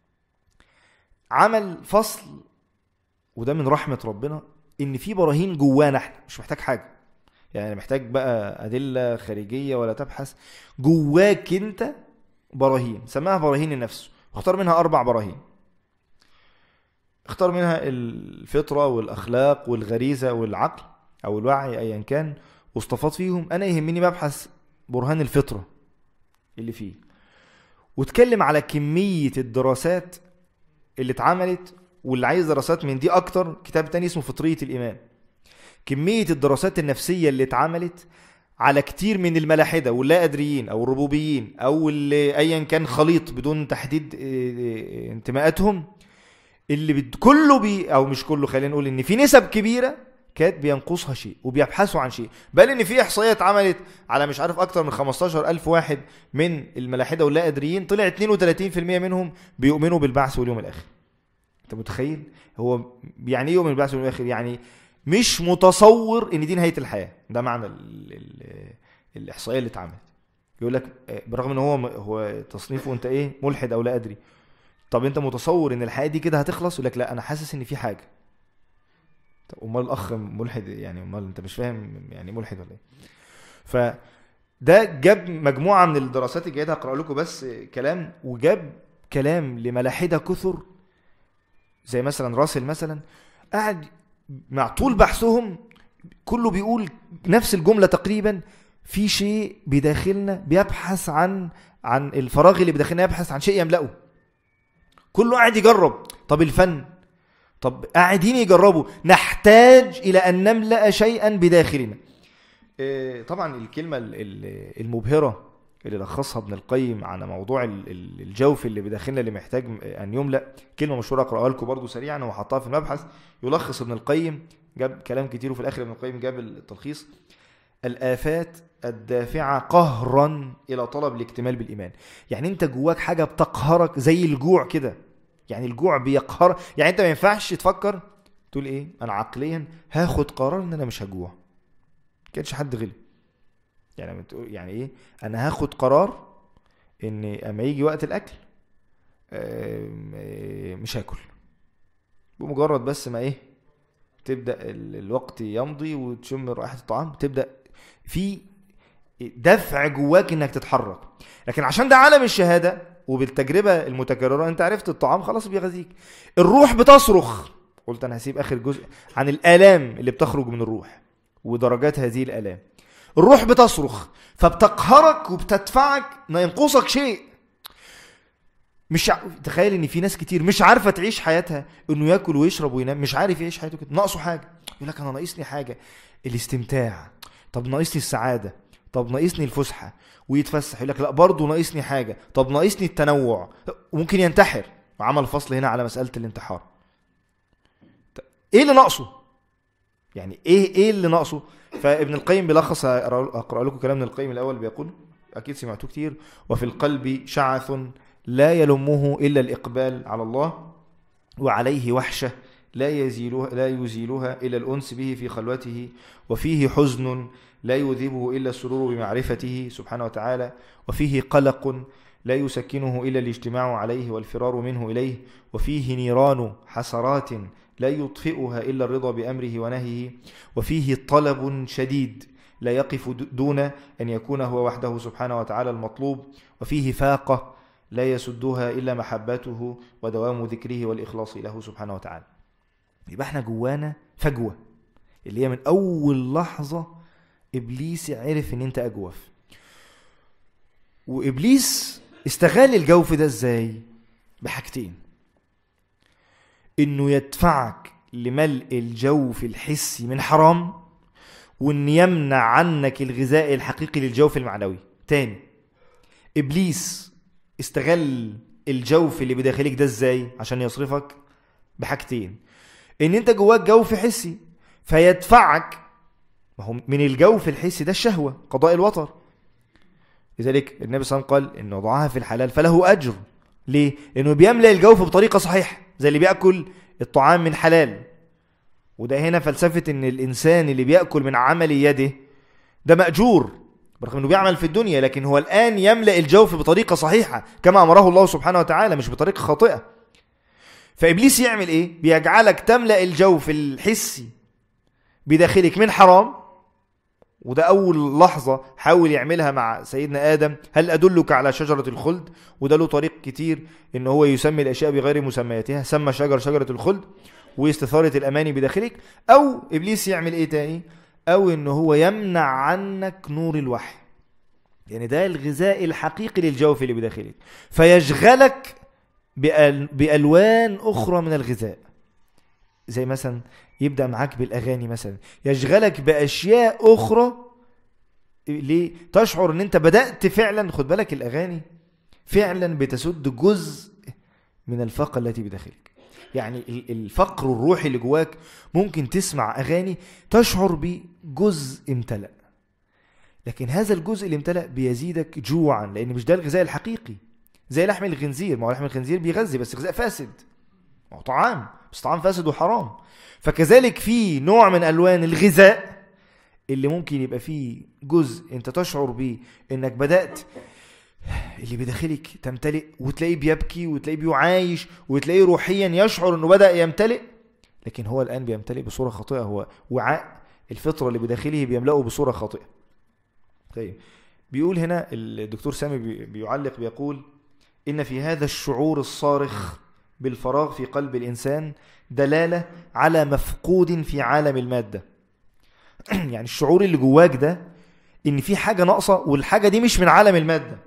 عمل فصل وده من رحمه ربنا ان في براهين جوانا احنا مش محتاج حاجه يعني محتاج بقى ادله خارجيه ولا تبحث جواك انت براهين سماها براهين النفس واختار منها اربع براهين اختار منها الفطرة والأخلاق والغريزة والعقل أو الوعي أيا كان واستفاض فيهم أنا يهمني ببحث برهان الفطرة اللي فيه واتكلم على كمية الدراسات اللي اتعملت واللي عايز دراسات من دي أكتر كتاب تاني اسمه فطرية الإيمان كمية الدراسات النفسية اللي اتعملت على كتير من الملاحدة واللا أدريين أو الربوبيين أو اللي أيا كان خليط بدون تحديد اه، اه، انتماءاتهم اللي بت... كله بي او مش كله خلينا نقول ان في نسب كبيره كانت بينقصها شيء وبيبحثوا عن شيء بل ان في احصائيه اتعملت على مش عارف اكتر من 15000 واحد من الملاحده واللا ادريين طلع 32% منهم بيؤمنوا بالبعث واليوم الاخر انت متخيل هو يعني ايه يؤمن بالبعث واليوم الاخر يعني مش متصور ان دي نهايه الحياه ده معنى ال... ال... الاحصائيه اللي اتعملت يقول لك آه، برغم ان هو هو تصنيفه انت ايه ملحد او لا ادري طب انت متصور ان الحياه دي كده هتخلص يقول لك لا انا حاسس ان في حاجه طب امال الاخ ملحد يعني امال انت مش فاهم يعني ملحد ولا ايه فده جاب مجموعه من الدراسات الجيده هقرا لكم بس كلام وجاب كلام لملاحده كثر زي مثلا راسل مثلا قاعد مع طول بحثهم كله بيقول نفس الجمله تقريبا في شيء بداخلنا بيبحث عن عن الفراغ اللي بداخلنا يبحث عن شيء يملأه كله قاعد يجرب طب الفن طب قاعدين يجربوا نحتاج الى ان نملا شيئا بداخلنا إيه، طبعا الكلمه ال- ال- المبهره اللي لخصها ابن القيم على موضوع ال- ال- الجوف اللي بداخلنا اللي محتاج ان يملا كلمه مشهوره اقراها لكم برضو سريعا هو حطها في المبحث يلخص ابن القيم جاب كلام كتير وفي الاخر ابن القيم جاب التلخيص الآفات الدافعة قهرا إلى طلب الاكتمال بالإيمان يعني أنت جواك حاجة بتقهرك زي الجوع كده يعني الجوع بيقهر يعني أنت ما ينفعش تفكر تقول إيه أنا عقليا هاخد قرار إن أنا مش هجوع كانش حد غلب يعني لما تقول يعني إيه أنا هاخد قرار إن أما يجي وقت الأكل آم، آه، مش هاكل بمجرد بس ما إيه تبدأ ال- الوقت يمضي وتشم رائحة الطعام تبدأ في دفع جواك انك تتحرك لكن عشان ده عالم الشهادة وبالتجربة المتكررة انت عرفت الطعام خلاص بيغذيك الروح بتصرخ قلت انا هسيب اخر جزء عن الالام اللي بتخرج من الروح ودرجات هذه الالام الروح بتصرخ فبتقهرك وبتدفعك ما ينقصك شيء مش ع... تخيل ان في ناس كتير مش عارفه تعيش حياتها انه ياكل ويشرب وينام مش عارف يعيش حياته كده ناقصه حاجه يقول لك انا ناقصني حاجه الاستمتاع طب ناقصني السعاده طب ناقصني الفسحه ويتفسح يقول لك لا برضه ناقصني حاجه طب ناقصني التنوع ممكن ينتحر وعمل فصل هنا على مساله الانتحار ط- ايه اللي ناقصه يعني ايه ايه اللي ناقصه فابن القيم بيلخص اقرا أقرأ لكم كلام ابن القيم الاول بيقول اكيد سمعتوه كتير وفي القلب شعث لا يلمه الا الاقبال على الله وعليه وحشه لا يزيلها لا يزيلها الا الانس به في خلوته وفيه حزن لا يذهبه الا السرور بمعرفته سبحانه وتعالى وفيه قلق لا يسكنه الا الاجتماع عليه والفرار منه اليه وفيه نيران حسرات لا يطفئها الا الرضا بامره ونهيه وفيه طلب شديد لا يقف د- دون ان يكون هو وحده سبحانه وتعالى المطلوب وفيه فاقه لا يسدها الا محبته ودوام ذكره والاخلاص له سبحانه وتعالى يبقى احنا جوانا فجوه اللي هي من اول لحظه ابليس عرف ان انت اجوف وابليس استغل الجوف ده ازاي بحاجتين انه يدفعك لملء الجوف الحسي من حرام وان يمنع عنك الغذاء الحقيقي للجوف المعنوي تاني ابليس استغل الجوف اللي بداخلك ده ازاي عشان يصرفك بحاجتين ان انت جواك جوف حسي فيدفعك ما هو من الجوف الحسي ده الشهوه قضاء الوطر لذلك النبي صلى الله عليه وسلم قال ان وضعها في الحلال فله اجر ليه لانه بيملا الجوف بطريقه صحيحه زي اللي بياكل الطعام من حلال وده هنا فلسفه ان الانسان اللي بياكل من عمل يده ده ماجور برغم انه بيعمل في الدنيا لكن هو الان يملا الجوف بطريقه صحيحه كما امره الله سبحانه وتعالى مش بطريقه خاطئه فابليس يعمل ايه بيجعلك تملا الجوف الحسي بداخلك من حرام وده اول لحظه حاول يعملها مع سيدنا ادم هل ادلك على شجره الخلد وده له طريق كتير ان هو يسمي الاشياء بغير مسمياتها سمى شجر شجره الخلد واستثاره الاماني بداخلك او ابليس يعمل ايه تاني او ان هو يمنع عنك نور الوحي يعني ده الغذاء الحقيقي للجوف اللي بداخلك فيشغلك بأل... بألوان أخرى من الغذاء زي مثلا يبدأ معاك بالأغاني مثلا يشغلك بأشياء أخرى ليه تشعر ان انت بدأت فعلا خد بالك الأغاني فعلا بتسد جزء من الفاقة التي بداخلك يعني ال- الفقر الروحي اللي جواك ممكن تسمع أغاني تشعر بجزء امتلأ لكن هذا الجزء اللي امتلأ بيزيدك جوعا لأن مش ده الغذاء الحقيقي زي لحم الخنزير ما هو لحم الخنزير بيغذي بس غذاء فاسد ما هو طعام بس طعام فاسد وحرام فكذلك في نوع من الوان الغذاء اللي ممكن يبقى فيه جزء انت تشعر بيه انك بدات اللي بداخلك تمتلئ وتلاقيه بيبكي وتلاقيه بيعايش وتلاقيه روحيا يشعر انه بدا يمتلئ لكن هو الان بيمتلئ بصوره خاطئه هو وعاء الفطره اللي بداخله بيملأه بصوره خاطئه طيب بيقول هنا الدكتور سامي بي- بيعلق بيقول إن في هذا الشعور الصارخ بالفراغ في قلب الإنسان دلالة على مفقود في عالم المادة يعني الشعور اللي جواك ده إن في حاجة ناقصة والحاجة دي مش من عالم المادة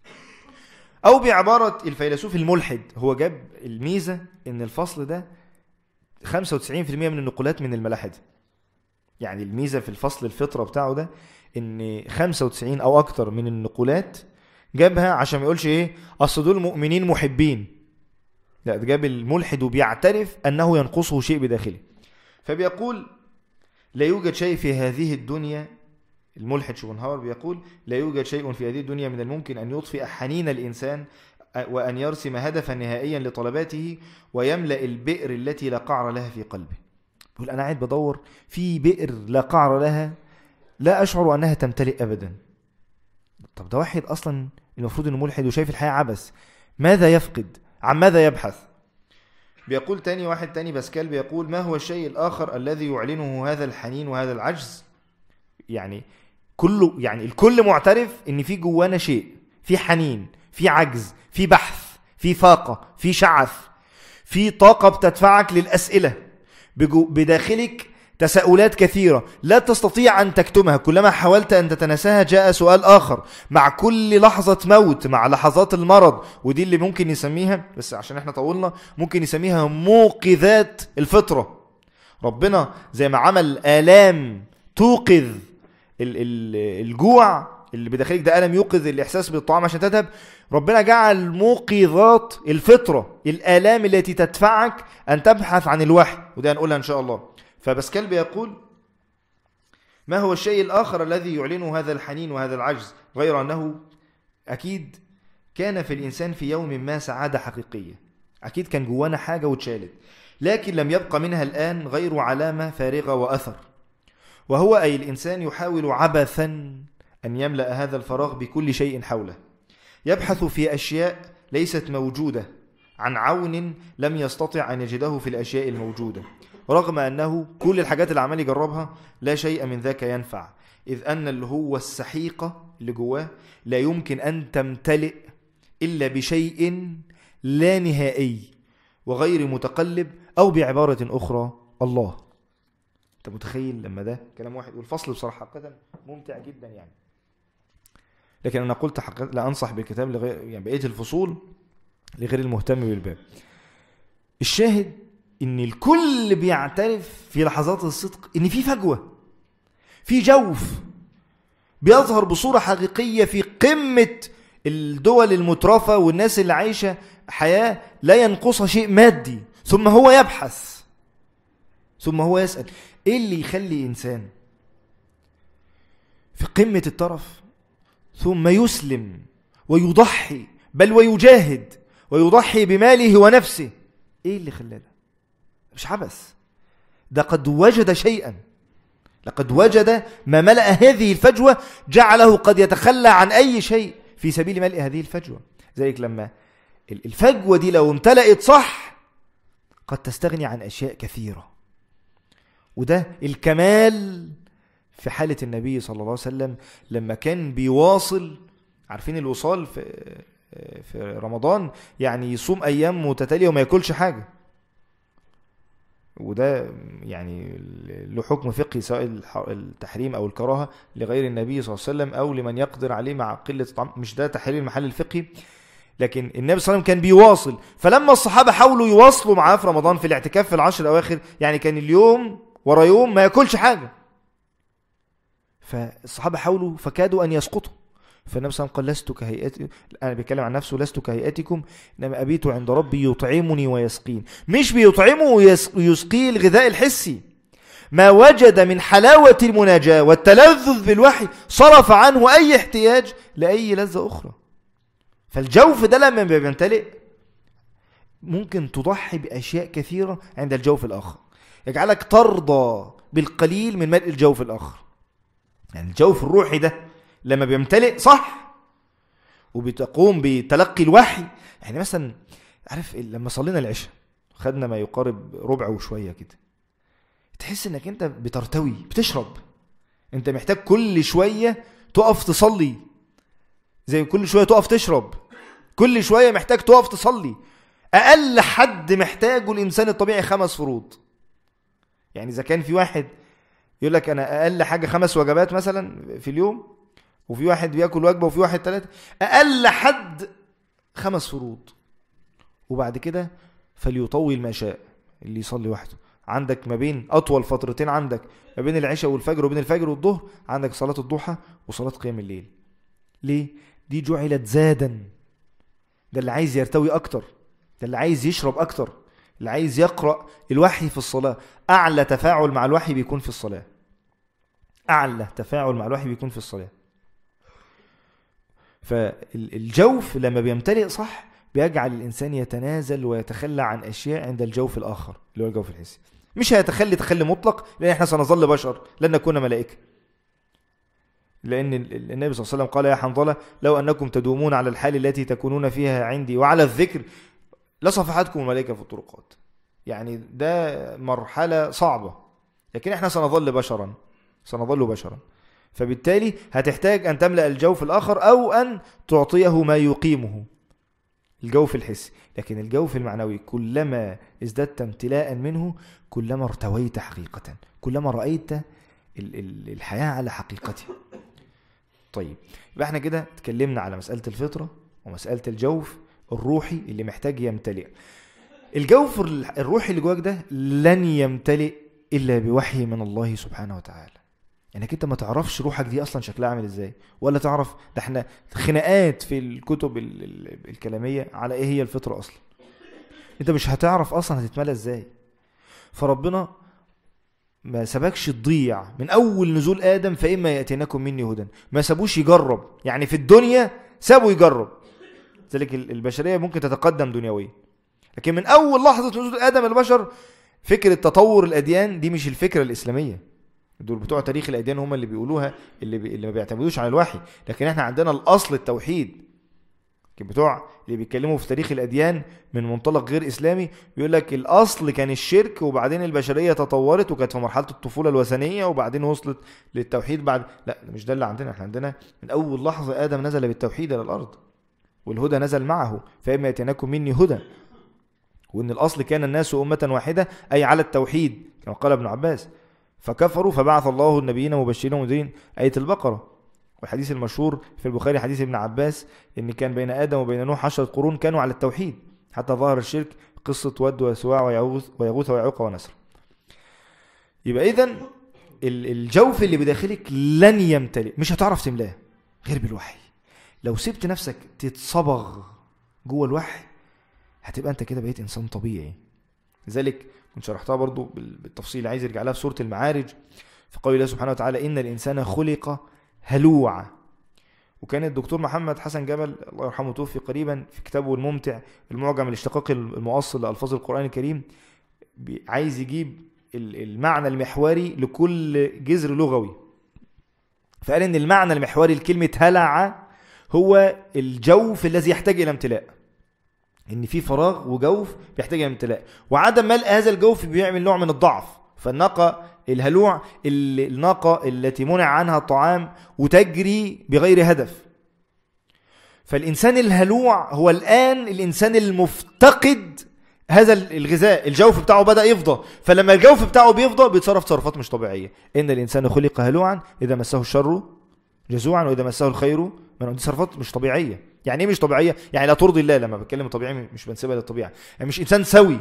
أو بعبارة الفيلسوف الملحد هو جاب الميزة إن الفصل ده 95% من النقولات من الملاحدة يعني الميزة في الفصل الفطرة بتاعه ده إن 95 أو أكتر من النقولات جابها عشان ما يقولش ايه اصل دول مؤمنين محبين لا ده جاب الملحد وبيعترف انه ينقصه شيء بداخله فبيقول لا يوجد شيء في هذه الدنيا الملحد شوبنهاور بيقول لا يوجد شيء في هذه الدنيا من الممكن ان يطفئ حنين الانسان وان يرسم هدفا نهائيا لطلباته ويملا البئر التي لا قعر لها في قلبه بيقول انا قاعد بدور في بئر لا قعر لها لا اشعر انها تمتلئ ابدا طب ده واحد اصلا المفروض انه ملحد وشايف الحياه عبث ماذا يفقد عن ماذا يبحث بيقول تاني واحد تاني باسكال بيقول ما هو الشيء الاخر الذي يعلنه هذا الحنين وهذا العجز يعني كله يعني الكل معترف ان في جوانا شيء في حنين في عجز في بحث في فاقه في شعث في طاقه بتدفعك للاسئله بجو بداخلك تساؤلات كثيرة لا تستطيع أن تكتمها كلما حاولت أن تتناساها جاء سؤال آخر مع كل لحظة موت مع لحظات المرض ودي اللي ممكن يسميها بس عشان احنا طولنا ممكن يسميها موقظات الفطرة ربنا زي ما عمل آلام توقظ ال- ال- الجوع اللي بداخلك ده ألم يوقظ الإحساس بالطعام عشان تذهب ربنا جعل موقظات الفطرة الآلام التي تدفعك أن تبحث عن الوحي وده هنقولها إن شاء الله فبسكال بيقول ما هو الشيء الآخر الذي يعلنه هذا الحنين وهذا العجز غير أنه أكيد كان في الإنسان في يوم ما سعادة حقيقية أكيد كان جوانا حاجة واتشالت لكن لم يبقى منها الآن غير علامة فارغة وأثر وهو أي الإنسان يحاول عبثا أن يملأ هذا الفراغ بكل شيء حوله يبحث في أشياء ليست موجودة عن عون لم يستطع أن يجده في الأشياء الموجودة رغم أنه كل الحاجات اللي عمال يجربها لا شيء من ذاك ينفع إذ أن اللي هو السحيقة اللي جواه لا يمكن أن تمتلئ إلا بشيء لا نهائي وغير متقلب أو بعبارة أخرى الله أنت متخيل لما ده كلام واحد والفصل بصراحة حقيقة ممتع جدا يعني لكن أنا قلت حقيقة لا أنصح بالكتاب لغير يعني بقية الفصول لغير المهتم بالباب الشاهد ان الكل بيعترف في لحظات الصدق ان في فجوه في جوف بيظهر بصوره حقيقيه في قمه الدول المترفه والناس اللي عايشه حياه لا ينقصها شيء مادي ثم هو يبحث ثم هو يسال ايه اللي يخلي انسان في قمه الطرف ثم يسلم ويضحي بل ويجاهد ويضحي بماله ونفسه ايه اللي خلاه ده مش عبث ده قد وجد شيئا لقد وجد ما ملأ هذه الفجوة جعله قد يتخلى عن أي شيء في سبيل ملء هذه الفجوة ذلك لما ال- الفجوة دي لو امتلأت صح قد تستغني عن أشياء كثيرة وده الكمال في حالة النبي صلى الله عليه وسلم لما كان بيواصل عارفين الوصال في في رمضان يعني يصوم أيام متتالية وما ياكلش حاجة وده يعني له حكم فقهي سواء الح- التحريم او الكراهه لغير النبي صلى الله عليه وسلم او لمن يقدر عليه مع قله الطعام مش ده تحرير المحل الفقهي لكن النبي صلى الله عليه وسلم كان بيواصل فلما الصحابه حاولوا يواصلوا معاه في رمضان في الاعتكاف في العشر الاواخر يعني كان اليوم ورا يوم ما ياكلش حاجه فالصحابه حاولوا فكادوا ان يسقطوا فالنبي صلى الله عليه وسلم قال لست كهيئتي انا بيتكلم عن نفسه لست كهيئتكم انما ابيت عند ربي يطعمني ويسقين مش بيطعمه ويس- ويسقيه الغذاء الحسي ما وجد من حلاوة المناجاة والتلذذ بالوحي صرف عنه أي احتياج لأي لذة أخرى فالجوف ده لما بيمتلئ ممكن تضحي بأشياء كثيرة عند الجوف الآخر يجعلك ترضى بالقليل من ملء الجوف الآخر يعني الجوف الروحي ده لما بيمتلئ صح وبتقوم بتلقي الوحي يعني مثلا عارف لما صلينا العشاء خدنا ما يقارب ربع وشويه كده تحس انك انت بترتوي بتشرب انت محتاج كل شويه تقف تصلي زي كل شويه تقف تشرب كل شويه محتاج تقف تصلي اقل حد محتاجه الانسان الطبيعي خمس فروض يعني اذا كان في واحد يقول لك انا اقل حاجه خمس وجبات مثلا في اليوم وفي واحد بياكل وجبه وفي واحد ثلاثه اقل حد خمس فروض وبعد كده فليطول ما شاء اللي يصلي وحده عندك ما بين اطول فترتين عندك ما بين العشاء والفجر وبين الفجر والظهر عندك صلاه الضحى وصلاه قيام الليل ليه دي جعلت زادا ده اللي عايز يرتوي اكتر ده اللي عايز يشرب اكتر اللي عايز يقرا الوحي في الصلاه اعلى تفاعل مع الوحي بيكون في الصلاه اعلى تفاعل مع الوحي بيكون في الصلاه فالجوف لما بيمتلئ صح بيجعل الانسان يتنازل ويتخلى عن اشياء عند الجوف الاخر اللي هو الجوف الحسي مش هيتخلي تخلي مطلق لان احنا سنظل بشر لن نكون ملائكه لان ال- ال- النبي صلى الله عليه وسلم قال يا حنظله لو انكم تدومون على الحال التي تكونون فيها عندي وعلى الذكر لصفحتكم الملائكه في الطرقات يعني ده مرحله صعبه لكن احنا سنظل بشرا سنظل بشرا فبالتالي هتحتاج ان تملا الجوف الاخر او ان تعطيه ما يقيمه الجوف الحسي لكن الجوف المعنوي كلما ازددت امتلاء منه كلما ارتويت حقيقة كلما رأيت ال- ال- الحياة على حقيقتها طيب يبقى احنا كده اتكلمنا على مسألة الفطرة ومسألة الجوف الروحي اللي محتاج يمتلئ الجوف ال- الروحي اللي جواك ده لن يمتلئ إلا بوحي من الله سبحانه وتعالى انك انت ما تعرفش روحك دي اصلا شكلها عامل ازاي ولا تعرف ده احنا خناقات في الكتب ال- ال- الكلاميه على ايه هي الفطره اصلا انت مش هتعرف اصلا هتتملى ازاي فربنا ما سابكش تضيع من اول نزول ادم فاما ياتينكم مني هدى ما سابوش يجرب يعني في الدنيا سابوا يجرب ذلك ال- البشريه ممكن تتقدم دنيويا لكن من اول لحظه نزول ادم البشر فكره تطور الاديان دي مش الفكره الاسلاميه دول بتوع تاريخ الاديان هم اللي بيقولوها اللي بي... اللي ما بيعتمدوش على الوحي لكن احنا عندنا الاصل التوحيد لكن بتوع اللي بيتكلموا في تاريخ الاديان من منطلق غير اسلامي بيقول لك الاصل كان الشرك وبعدين البشريه تطورت وكانت في مرحله الطفوله الوثنيه وبعدين وصلت للتوحيد بعد لا ده مش ده اللي عندنا احنا عندنا من اول لحظه ادم نزل بالتوحيد الى الارض والهدى نزل معه فاما ياتينكم مني هدى وان الاصل كان الناس امه واحده اي على التوحيد كما قال ابن عباس فكفروا فبعث الله النبيين مبشرين ومنذرين آية البقرة والحديث المشهور في البخاري حديث ابن عباس إن كان بين آدم وبين نوح عشرة قرون كانوا على التوحيد حتى ظهر الشرك قصة ود وسواع ويغوث ويغوث ويعوق ونسر يبقى إذا الجوف اللي بداخلك لن يمتلئ مش هتعرف تملاه غير بالوحي لو سبت نفسك تتصبغ جوه الوحي هتبقى انت كده بقيت انسان طبيعي لذلك كنت شرحتها برضو بال- بالتفصيل عايز يرجع لها في سورة المعارج في قول الله سبحانه وتعالى إن الإنسان خلق هلوعا وكان الدكتور محمد حسن جبل الله يرحمه توفي قريبا في كتابه الممتع المعجم الاشتقاقي المؤصل لألفاظ القرآن الكريم بي- عايز يجيب ال- المعنى المحوري لكل جذر لغوي فقال ان المعنى المحوري لكلمة هلع هو الجوف الذي يحتاج الى امتلاء ان في فراغ وجوف بيحتاج الى امتلاء وعدم ملء هذا الجوف بيعمل نوع من الضعف فالناقة الهلوع ال- الناقة التي منع عنها الطعام وتجري بغير هدف فالإنسان الهلوع هو الآن الإنسان المفتقد هذا الغذاء الجوف بتاعه بدأ يفضى فلما الجوف بتاعه بيفضى بيتصرف تصرفات مش طبيعية إن الإنسان خلق هلوعا إذا مسه الشر جزوعا وإذا مسه الخير من دي تصرفات مش طبيعية يعني إيه مش طبيعية يعني لا ترضي الله لما بتكلم طبيعي مش بنسيبها للطبيعة يعني مش إنسان سوي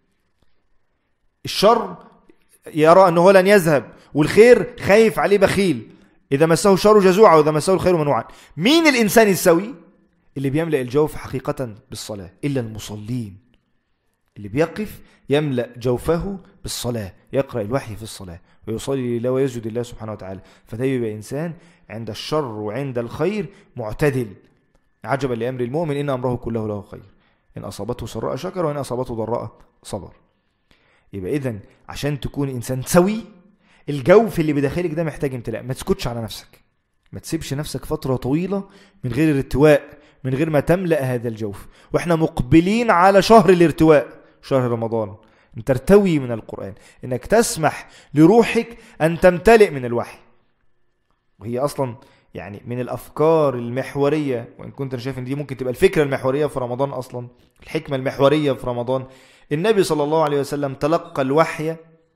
الشر يرى أنه هو لن يذهب والخير خايف عليه بخيل إذا مسه الشر جزوعا وإذا مسه الخير منوعا مين الإنسان السوي اللي بيملأ الجوف حقيقة بالصلاة إلا المصلين اللي بيقف يملأ جوفه بالصلاة يقرأ الوحي في الصلاة ويصلي لله ويسجد لله سبحانه وتعالى فده يبقى إنسان عند الشر وعند الخير معتدل عجبا لأمر المؤمن إن أمره كله له خير إن أصابته سراء شكر وإن أصابته ضراء صبر يبقى إذا عشان تكون إنسان سوي الجوف اللي بداخلك ده محتاج امتلاء ما تسكتش على نفسك ما تسيبش نفسك فترة طويلة من غير الارتواء من غير ما تملأ هذا الجوف واحنا مقبلين على شهر الارتواء شهر رمضان ان ترتوي من القرآن انك تسمح لروحك ان تمتلئ من الوحي وهي اصلا يعني من الافكار المحوريه وان كنت انا شايف ان دي ممكن تبقى الفكره المحوريه في رمضان اصلا الحكمه المحوريه في رمضان النبي صلى الله عليه وسلم تلقى الوحي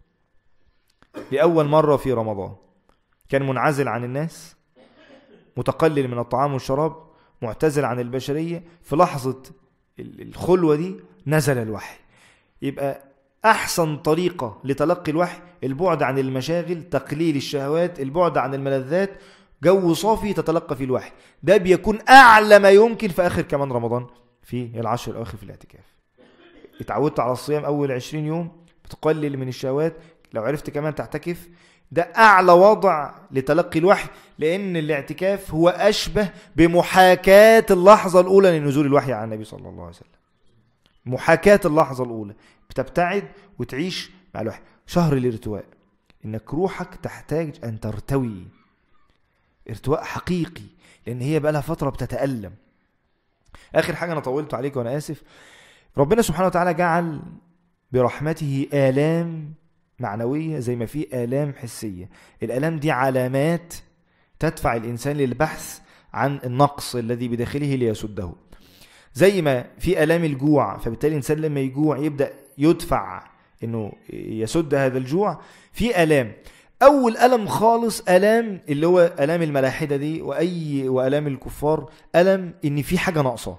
لاول مره في رمضان كان منعزل عن الناس متقلل من الطعام والشراب معتزل عن البشريه في لحظه ال- الخلوه دي نزل الوحي يبقى احسن طريقه لتلقي الوحي البعد عن المشاغل تقليل الشهوات البعد عن الملذات جو صافي تتلقى فيه الوحي ده بيكون اعلى ما يمكن في اخر كمان رمضان في العشر الاواخر في الاعتكاف اتعودت على الصيام اول 20 يوم بتقلل من الشهوات لو عرفت كمان تعتكف ده اعلى وضع لتلقي الوحي لان الاعتكاف هو اشبه بمحاكاه اللحظه الاولى لنزول الوحي على النبي صلى الله عليه وسلم محاكاه اللحظه الاولى بتبتعد وتعيش مع الوحي شهر الارتواء انك روحك تحتاج ان ترتوي ارتواء حقيقي لان هي بقى لها فتره بتتالم اخر حاجه انا طولت عليك وانا اسف ربنا سبحانه وتعالى جعل برحمته الام معنويه زي ما في الام حسيه الالام دي علامات تدفع الانسان للبحث عن النقص الذي بداخله ليسده زي ما في الام الجوع فبالتالي الانسان لما يجوع يبدا يدفع انه يسد هذا الجوع في الام اول الم خالص الام اللي هو الام الملاحده دي واي والام الكفار الم ان في حاجه ناقصه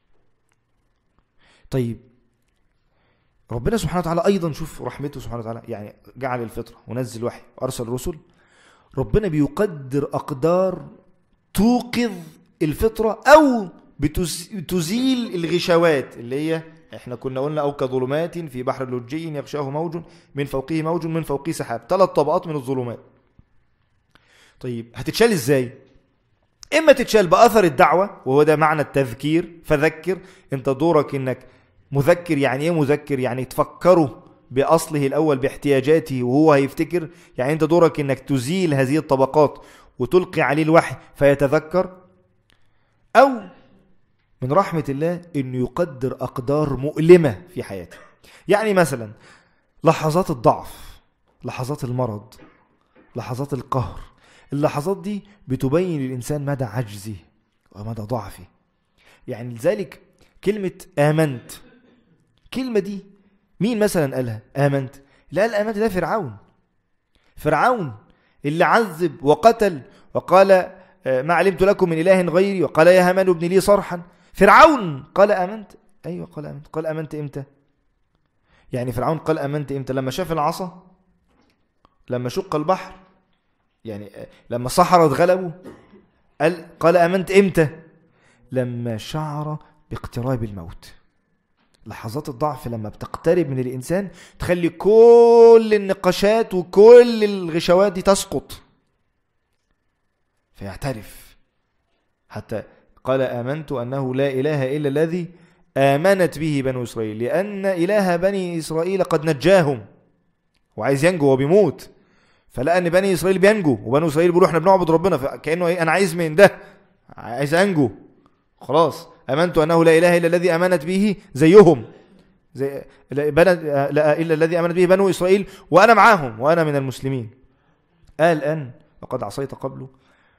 طيب ربنا سبحانه وتعالى ايضا شوف رحمته سبحانه وتعالى يعني جعل الفطره ونزل وحي وارسل رسل ربنا بيقدر أقدار توقظ الفطرة أو بتز- بتزيل الغشوات اللي هي احنا كنا قلنا أو كظلمات في بحر لجي يغشاه موج من فوقه موج من فوقه سحاب ثلاث طبقات من الظلمات طيب هتتشال ازاي اما تتشال باثر الدعوه وهو ده معنى التذكير فذكر انت دورك انك مذكر يعني ايه مذكر يعني تفكره باصله الاول باحتياجاته وهو هيفتكر يعني انت دورك انك تزيل هذه الطبقات وتلقي عليه الوحي فيتذكر او من رحمه الله انه يقدر اقدار مؤلمه في حياته يعني مثلا لحظات الضعف لحظات المرض لحظات القهر اللحظات دي بتبين للإنسان مدى عجزه ومدى ضعفه يعني لذلك كلمة آمنت كلمة دي مين مثلا قالها آمنت لا قال آمنت ده فرعون فرعون اللي عذب وقتل وقال آه، ما علمت لكم من إله غيري وقال يا هامان ابن لي صرحا فرعون قال آمنت أيوة قال آمنت قال آمنت إمتى يعني فرعون قال آمنت إمتى لما شاف العصا لما شق البحر يعني آه، لما الصحراء اتغلبوا قال قال امنت امتى لما شعر باقتراب الموت لحظات الضعف لما بتقترب من الانسان تخلي كل النقاشات وكل الغشوات دي تسقط فيعترف حتى قال امنت انه لا اله الا الذي امنت به بنو اسرائيل لان اله بني اسرائيل قد نجاهم وعايز ينجو وبيموت فلقى ان بني اسرائيل بينجو وبنو اسرائيل بيقولوا احنا بنعبد ربنا فكانه ايه انا عايز من ده عايز انجو خلاص امنت انه لا اله الا الذي امنت به زيهم زي لا بنت لا الا الذي امنت به بنو اسرائيل وانا معاهم وانا من المسلمين قال ان وقد عصيت قبله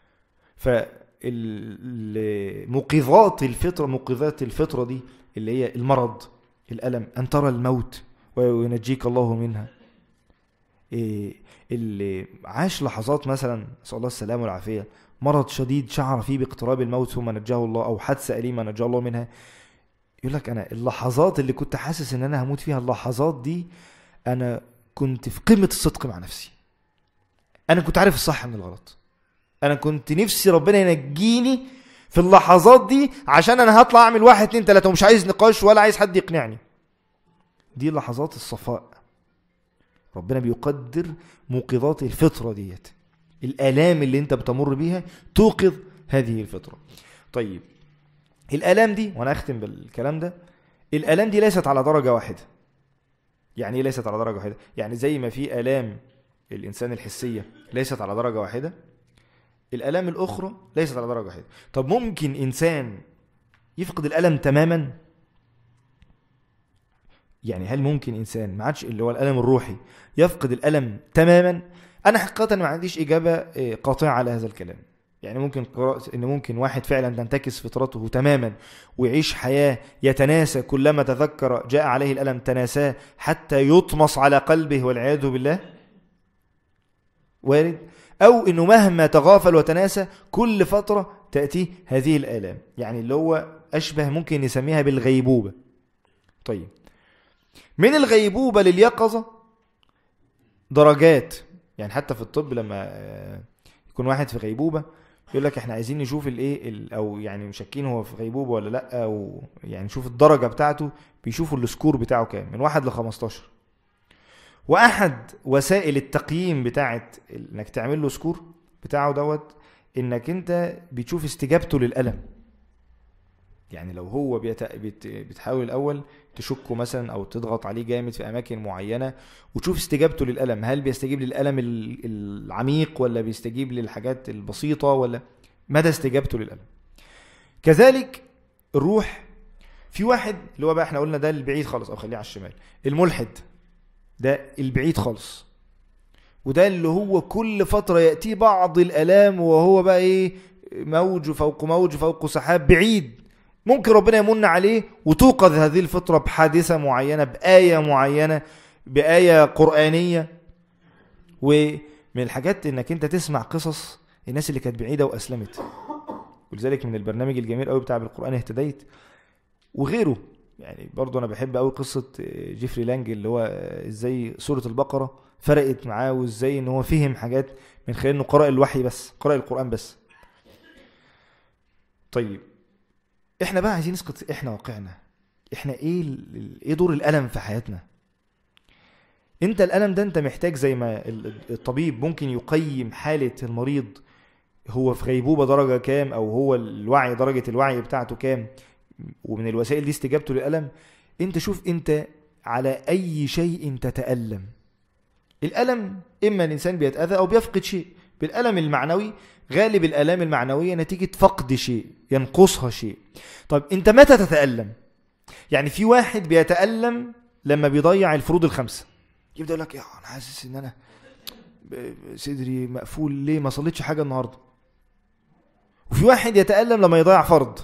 فموقظات الفطره موقظات الفطره دي اللي هي المرض الالم ان ترى الموت وينجيك الله منها إيه اللي عاش لحظات مثلا نسال الله السلامه والعافيه مرض شديد شعر فيه باقتراب الموت ثم نجاه الله او حادثه اليمه نجاه الله منها يقول لك انا اللحظات اللي كنت حاسس ان انا هموت فيها اللحظات دي انا كنت في قمه الصدق مع نفسي انا كنت عارف الصح من الغلط انا كنت نفسي ربنا ينجيني في اللحظات دي عشان انا هطلع اعمل واحد اتنين تلاته ومش عايز نقاش ولا عايز حد يقنعني دي لحظات الصفاء ربنا بيقدر موقظات الفطرة ديت الآلام اللي انت بتمر بيها توقظ هذه الفطرة طيب الآلام دي وانا اختم بالكلام ده الآلام دي ليست على درجة واحدة يعني ايه ليست على درجة واحدة يعني زي ما في آلام الإنسان الحسية ليست على درجة واحدة الآلام الأخرى ليست على درجة واحدة طب ممكن إنسان يفقد الألم تماما يعني هل ممكن انسان ما عادش اللي هو الالم الروحي يفقد الالم تماما انا حقيقه ما عنديش اجابه آه، قاطعه على هذا الكلام يعني ممكن قراءة ان ممكن واحد فعلا تنتكس فطرته تماما ويعيش حياه يتناسى كلما تذكر جاء عليه الالم تناساه حتى يطمس على قلبه والعياذ بالله وارد او انه مهما تغافل وتناسى كل فتره تاتيه هذه الالام يعني اللي هو اشبه ممكن نسميها بالغيبوبه طيب من الغيبوبة لليقظة درجات يعني حتى في الطب لما آه، يكون واحد في غيبوبة يقول لك احنا عايزين نشوف الايه ال- او يعني مشكين هو في غيبوبة ولا لا او يعني نشوف الدرجة بتاعته بيشوفوا السكور بتاعه كام من واحد ل 15 واحد وسائل التقييم بتاعت ال- انك تعمل له سكور بتاعه دوت انك انت بتشوف استجابته للألم يعني لو هو بيت... بت... بتحاول الاول تشكه مثلا او تضغط عليه جامد في اماكن معينه وتشوف استجابته للالم هل بيستجيب للالم ال- العميق ولا بيستجيب للحاجات البسيطه ولا مدى استجابته للالم كذلك الروح في واحد اللي هو بقى احنا قلنا ده البعيد خالص او خليه على الشمال الملحد ده البعيد خالص وده اللي هو كل فتره ياتيه بعض الالام وهو بقى ايه موج فوق موج فوق سحاب بعيد ممكن ربنا يمن عليه وتوقظ هذه الفطرة بحادثة معينة بآية معينة بآية قرآنية ومن الحاجات انك انت تسمع قصص الناس اللي كانت بعيدة وأسلمت ولذلك من البرنامج الجميل قوي بتاع بالقرآن اهتديت وغيره يعني برضو انا بحب قوي قصة جيفري لانج اللي هو ازاي سورة البقرة فرقت معاه وازاي ان هو فهم حاجات من خلال انه قرأ الوحي بس قرأ القرآن بس طيب احنا بقى عايزين نسقط احنا واقعنا احنا ايه ال- ايه دور الالم في حياتنا انت الالم ده انت محتاج زي ما ال- الطبيب ممكن يقيم حالة المريض هو في غيبوبة درجة كام او هو الوعي درجة الوعي بتاعته كام ومن الوسائل دي استجابته للألم انت شوف انت على اي شيء تتألم الألم إما الإنسان بيتأذى أو بيفقد شيء بالألم المعنوي غالب الآلام المعنوية نتيجة فقد شيء ينقصها شيء طب أنت متى تتألم يعني في واحد بيتألم لما بيضيع الفروض الخمسة يبدأ يقول لك يا أنا حاسس إن أنا ب- صدري مقفول ليه ما صليتش حاجة النهاردة وفي واحد يتألم لما يضيع فرض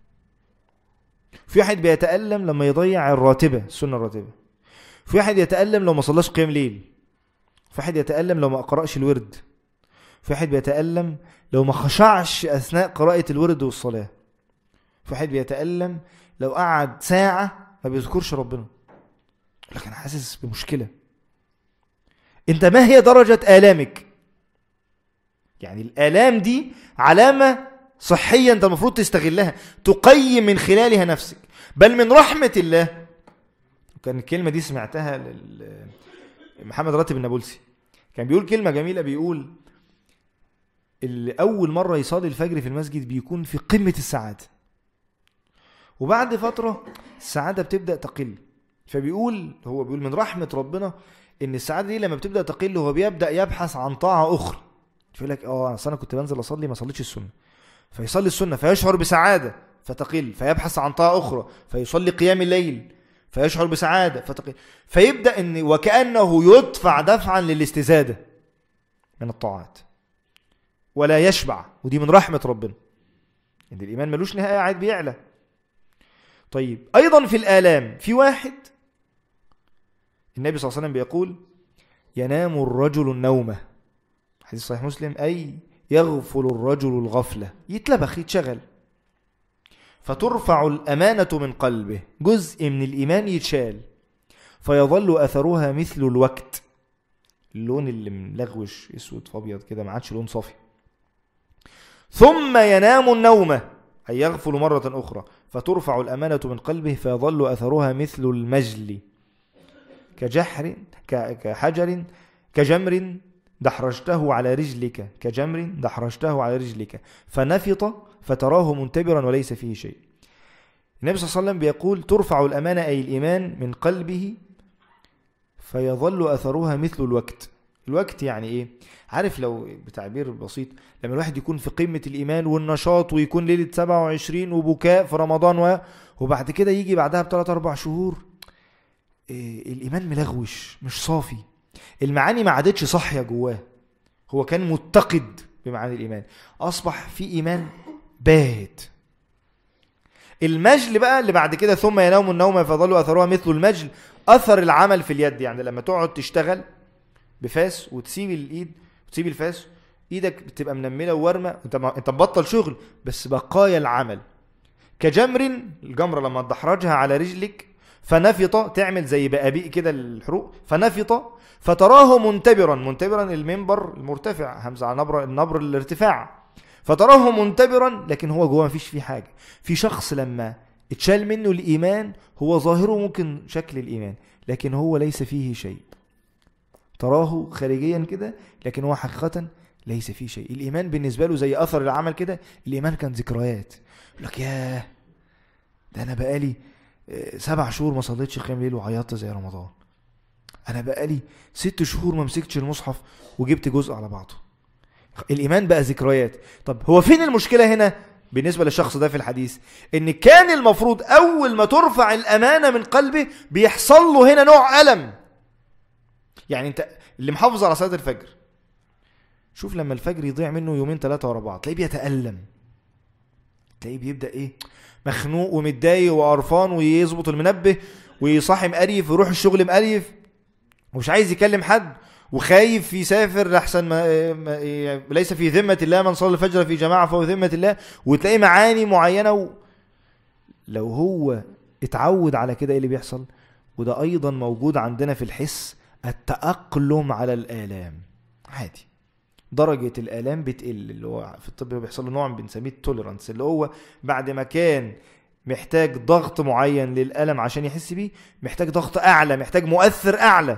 في واحد بيتألم لما يضيع الراتبة السنة الراتبة في واحد يتألم لو ما صلاش قيام ليل في واحد يتألم لو ما قرأش الورد في واحد بيتألم لو ما خشعش أثناء قراءة الورد والصلاة في واحد بيتألم لو قعد ساعة ما بيذكرش ربنا يقول لك أنا حاسس بمشكلة أنت ما هي درجة آلامك يعني الآلام دي علامة صحية أنت المفروض تستغلها تقيم من خلالها نفسك بل من رحمة الله كان الكلمة دي سمعتها لل... محمد راتب النابلسي كان بيقول كلمة جميلة بيقول اللي أول مرة يصلي الفجر في المسجد بيكون في قمة السعادة وبعد فترة السعادة بتبدأ تقل فبيقول هو بيقول من رحمة ربنا إن السعادة دي لما بتبدأ تقل هو بيبدأ يبحث عن طاعة أخرى فيقول لك اه أصل أنا كنت بنزل أصلي ما صليتش السنة فيصلي السنة فيشعر بسعادة فتقل فيبحث عن طاعة أخرى فيصلي قيام الليل فيشعر بسعادة فتقل فيبدأ ان وكأنه يدفع دفعا للاستزادة من الطاعات ولا يشبع ودي من رحمة ربنا ان الإيمان ملوش نهاية قاعد بيعلى طيب أيضا في الآلام في واحد النبي صلى الله عليه وسلم بيقول ينام الرجل النومة حديث صحيح مسلم أي يغفل الرجل الغفلة يتلبخ يتشغل فترفع الأمانة من قلبه جزء من الإيمان يتشال فيظل أثرها مثل الوقت اللون اللي ملغوش اسود فابيض كده ما عادش لون صافي ثم ينام النومة أي يغفل مرة أخرى فترفع الأمانة من قلبه فيظل أثرها مثل المجل كجحر ك- كحجر كجمر دحرجته على رجلك كجمر دحرجته على رجلك فنفط فتراه منتبرا وليس فيه شيء النبي صلى الله عليه وسلم بيقول ترفع الأمانة أي الإيمان من قلبه فيظل أثرها مثل الوقت الوقت يعني إيه؟ عارف لو بتعبير بسيط لما الواحد يكون في قمة الإيمان والنشاط ويكون ليلة 27 وبكاء في رمضان و... وبعد كده يجي بعدها بثلاث أربع شهور إيه الإيمان ملغوش مش صافي المعاني ما عادتش صاحية جواه هو كان متقد بمعاني الإيمان أصبح في إيمان باهت المجل بقى اللي بعد كده ثم ينام النوم فظلوا أثرها مثل المجل أثر العمل في اليد يعني لما تقعد تشتغل بفاس وتسيب الإيد وتسيب الفاس إيدك بتبقى منملة وورمة أنت ما- أنت مبطل شغل بس بقايا العمل كجمر الجمرة لما تدحرجها على رجلك فنفط تعمل زي بقابيق كده الحروق فنفط فتراه منتبرا منتبرا المنبر المرتفع همزة على نبر النبر الارتفاع فتراه منتبرا لكن هو جوه مفيش فيه حاجة في شخص لما اتشال منه الإيمان هو ظاهره ممكن شكل الإيمان لكن هو ليس فيه شيء تراه خارجيا كده لكن هو حقيقة ليس فيه شيء الإيمان بالنسبة له زي أثر العمل كده الإيمان كان ذكريات يقول لك ياه ده أنا بقالي آه، سبع شهور ما صليتش قيام ليل وعيطت زي رمضان انا بقالي ست شهور ما مسكتش المصحف وجبت جزء على بعضه الايمان بقى ذكريات طب هو فين المشكله هنا بالنسبه للشخص ده في الحديث ان كان المفروض اول ما ترفع الامانه من قلبه بيحصل له هنا نوع الم يعني انت اللي محافظ على صلاه الفجر شوف لما الفجر يضيع منه يومين ثلاثه ورا بعض تلاقيه بيتالم تلاقيه بيبدا ايه مخنوق ومتضايق وقرفان ويظبط المنبه ويصحي مقريف ويروح الشغل مقريف ومش عايز يكلم حد وخايف يسافر لحسن ما ما- ليس في ذمة الله من صلى الفجر في جماعة فهو في ذمة الله وتلاقي معاني معينة و... لو هو اتعود على كده ايه اللي بيحصل وده ايضا موجود عندنا في الحس التأقلم على الآلام عادي درجة الآلام بتقل اللي هو في الطب بيحصل له نوع بنسميه التوليرانس اللي هو بعد ما كان محتاج ضغط معين للألم عشان يحس بيه محتاج ضغط أعلى محتاج مؤثر أعلى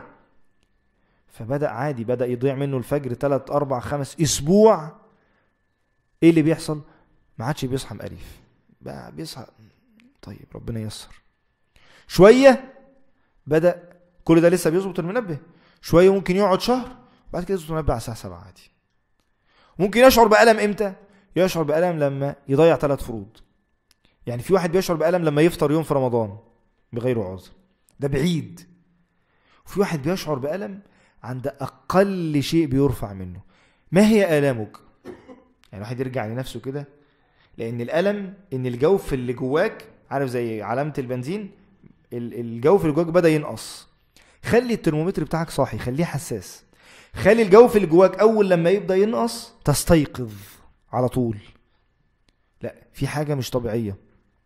فبدأ عادي بدأ يضيع منه الفجر 3 4 5 أسبوع إيه اللي بيحصل؟ ما عادش بيصحى مقريف بقى بيصحى طيب ربنا ييسر شوية بدأ كل ده لسه بيظبط المنبه شوية ممكن يقعد شهر وبعد كده يظبط المنبه على الساعة 7 عادي ممكن يشعر بألم إمتى؟ يشعر بألم لما يضيع ثلاث فروض يعني في واحد بيشعر بألم لما يفطر يوم في رمضان بغير عذر ده بعيد وفي واحد بيشعر بألم عند أقل شيء بيرفع منه ما هي آلامك؟ يعني واحد يرجع لنفسه كده لأن الألم إن الجوف اللي جواك عارف زي علامة البنزين ال- الجوف اللي جواك بدأ ينقص خلي الترمومتر بتاعك صاحي خليه حساس خلي الجوف اللي جواك أول لما يبدأ ينقص تستيقظ على طول لا في حاجة مش طبيعية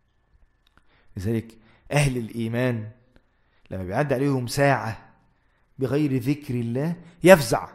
لذلك أهل الإيمان لما بيعدي عليهم ساعة بغير ذكر الله يفزع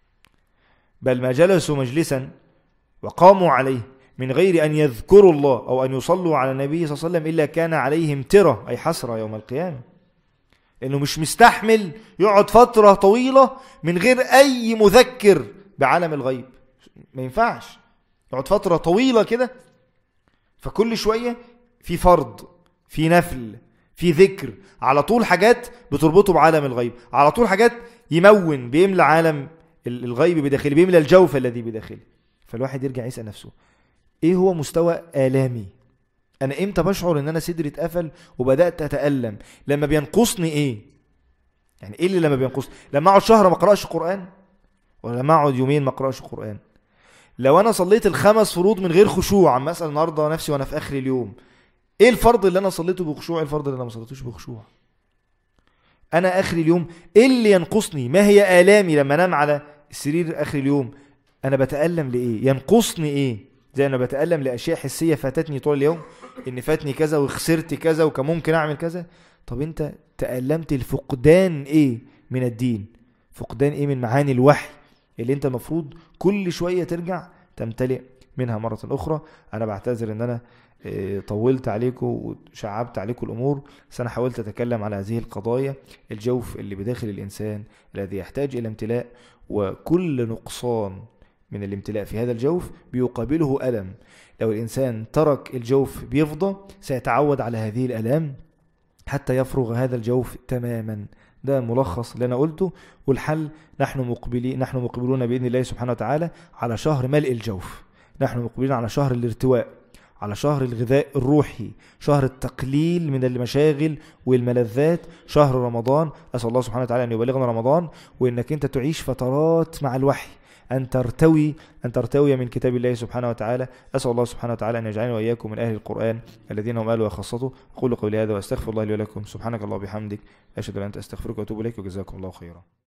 بل ما جلسوا مجلسا وقاموا عليه من غير أن يذكروا الله أو أن يصلوا على النبي صلى الله عليه وسلم إلا كان عليهم ترى أي حسرة يوم القيامة لأنه مش مستحمل يقعد فترة طويلة من غير أي مذكر بعالم الغيب ما ينفعش يقعد فترة طويلة كده فكل شوية في فرض في نفل في ذكر على طول حاجات بتربطه بعالم الغيب على طول حاجات يمون بيملى عالم ال- الغيب بداخله بيملى الجوف الذي بداخله فالواحد يرجع يسأل نفسه ايه هو مستوى آلامي انا امتى بشعر ان انا صدري اتقفل وبدات اتالم لما بينقصني ايه يعني ايه اللي لما بينقصني لما اقعد شهر ما اقراش قران ولا لما اقعد يومين ما اقراش قران لو انا صليت الخمس فروض من غير خشوع عم اسال النهارده نفسي وانا في اخر اليوم ايه الفرض اللي انا صليته بخشوع إيه الفرض اللي انا ما صليتوش بخشوع انا اخر اليوم ايه اللي ينقصني ما هي الامي لما انام على السرير اخر اليوم انا بتالم لايه ينقصني ايه زي انا بتالم لاشياء حسيه فاتتني طول اليوم ان فاتني كذا وخسرت كذا وكان ممكن اعمل كذا طب انت تالمت الفقدان ايه من الدين فقدان ايه من معاني الوحي اللي انت المفروض كل شويه ترجع تمتلئ منها مره اخرى انا بعتذر ان انا آه، طولت عليكم وشعبت عليكم الامور بس انا حاولت اتكلم على هذه القضايا الجوف اللي بداخل الانسان الذي يحتاج الى امتلاء وكل نقصان من الامتلاء في هذا الجوف بيقابله الم لو الانسان ترك الجوف بيفضى سيتعود على هذه الالام حتى يفرغ هذا الجوف تماما ده ملخص اللي انا قلته والحل نحن مقبلين نحن مقبلون باذن الله سبحانه وتعالى على شهر ملء الجوف نحن مقبلين على شهر الارتواء على شهر الغذاء الروحي شهر التقليل من المشاغل والملذات شهر رمضان أسأل الله سبحانه وتعالى أن يبلغنا رمضان وإنك أنت تعيش فترات مع الوحي أن ترتوي أن ترتوي من كتاب الله سبحانه وتعالى أسأل الله سبحانه وتعالى أن يجعلنا وإياكم من أهل القرآن الذين هم أهله وخاصته أقول قولي هذا وأستغفر الله لي ولكم سبحانك الله وبحمدك أشهد أن لا إله إلا أنت أستغفرك وأتوب إليك وجزاكم الله خيرا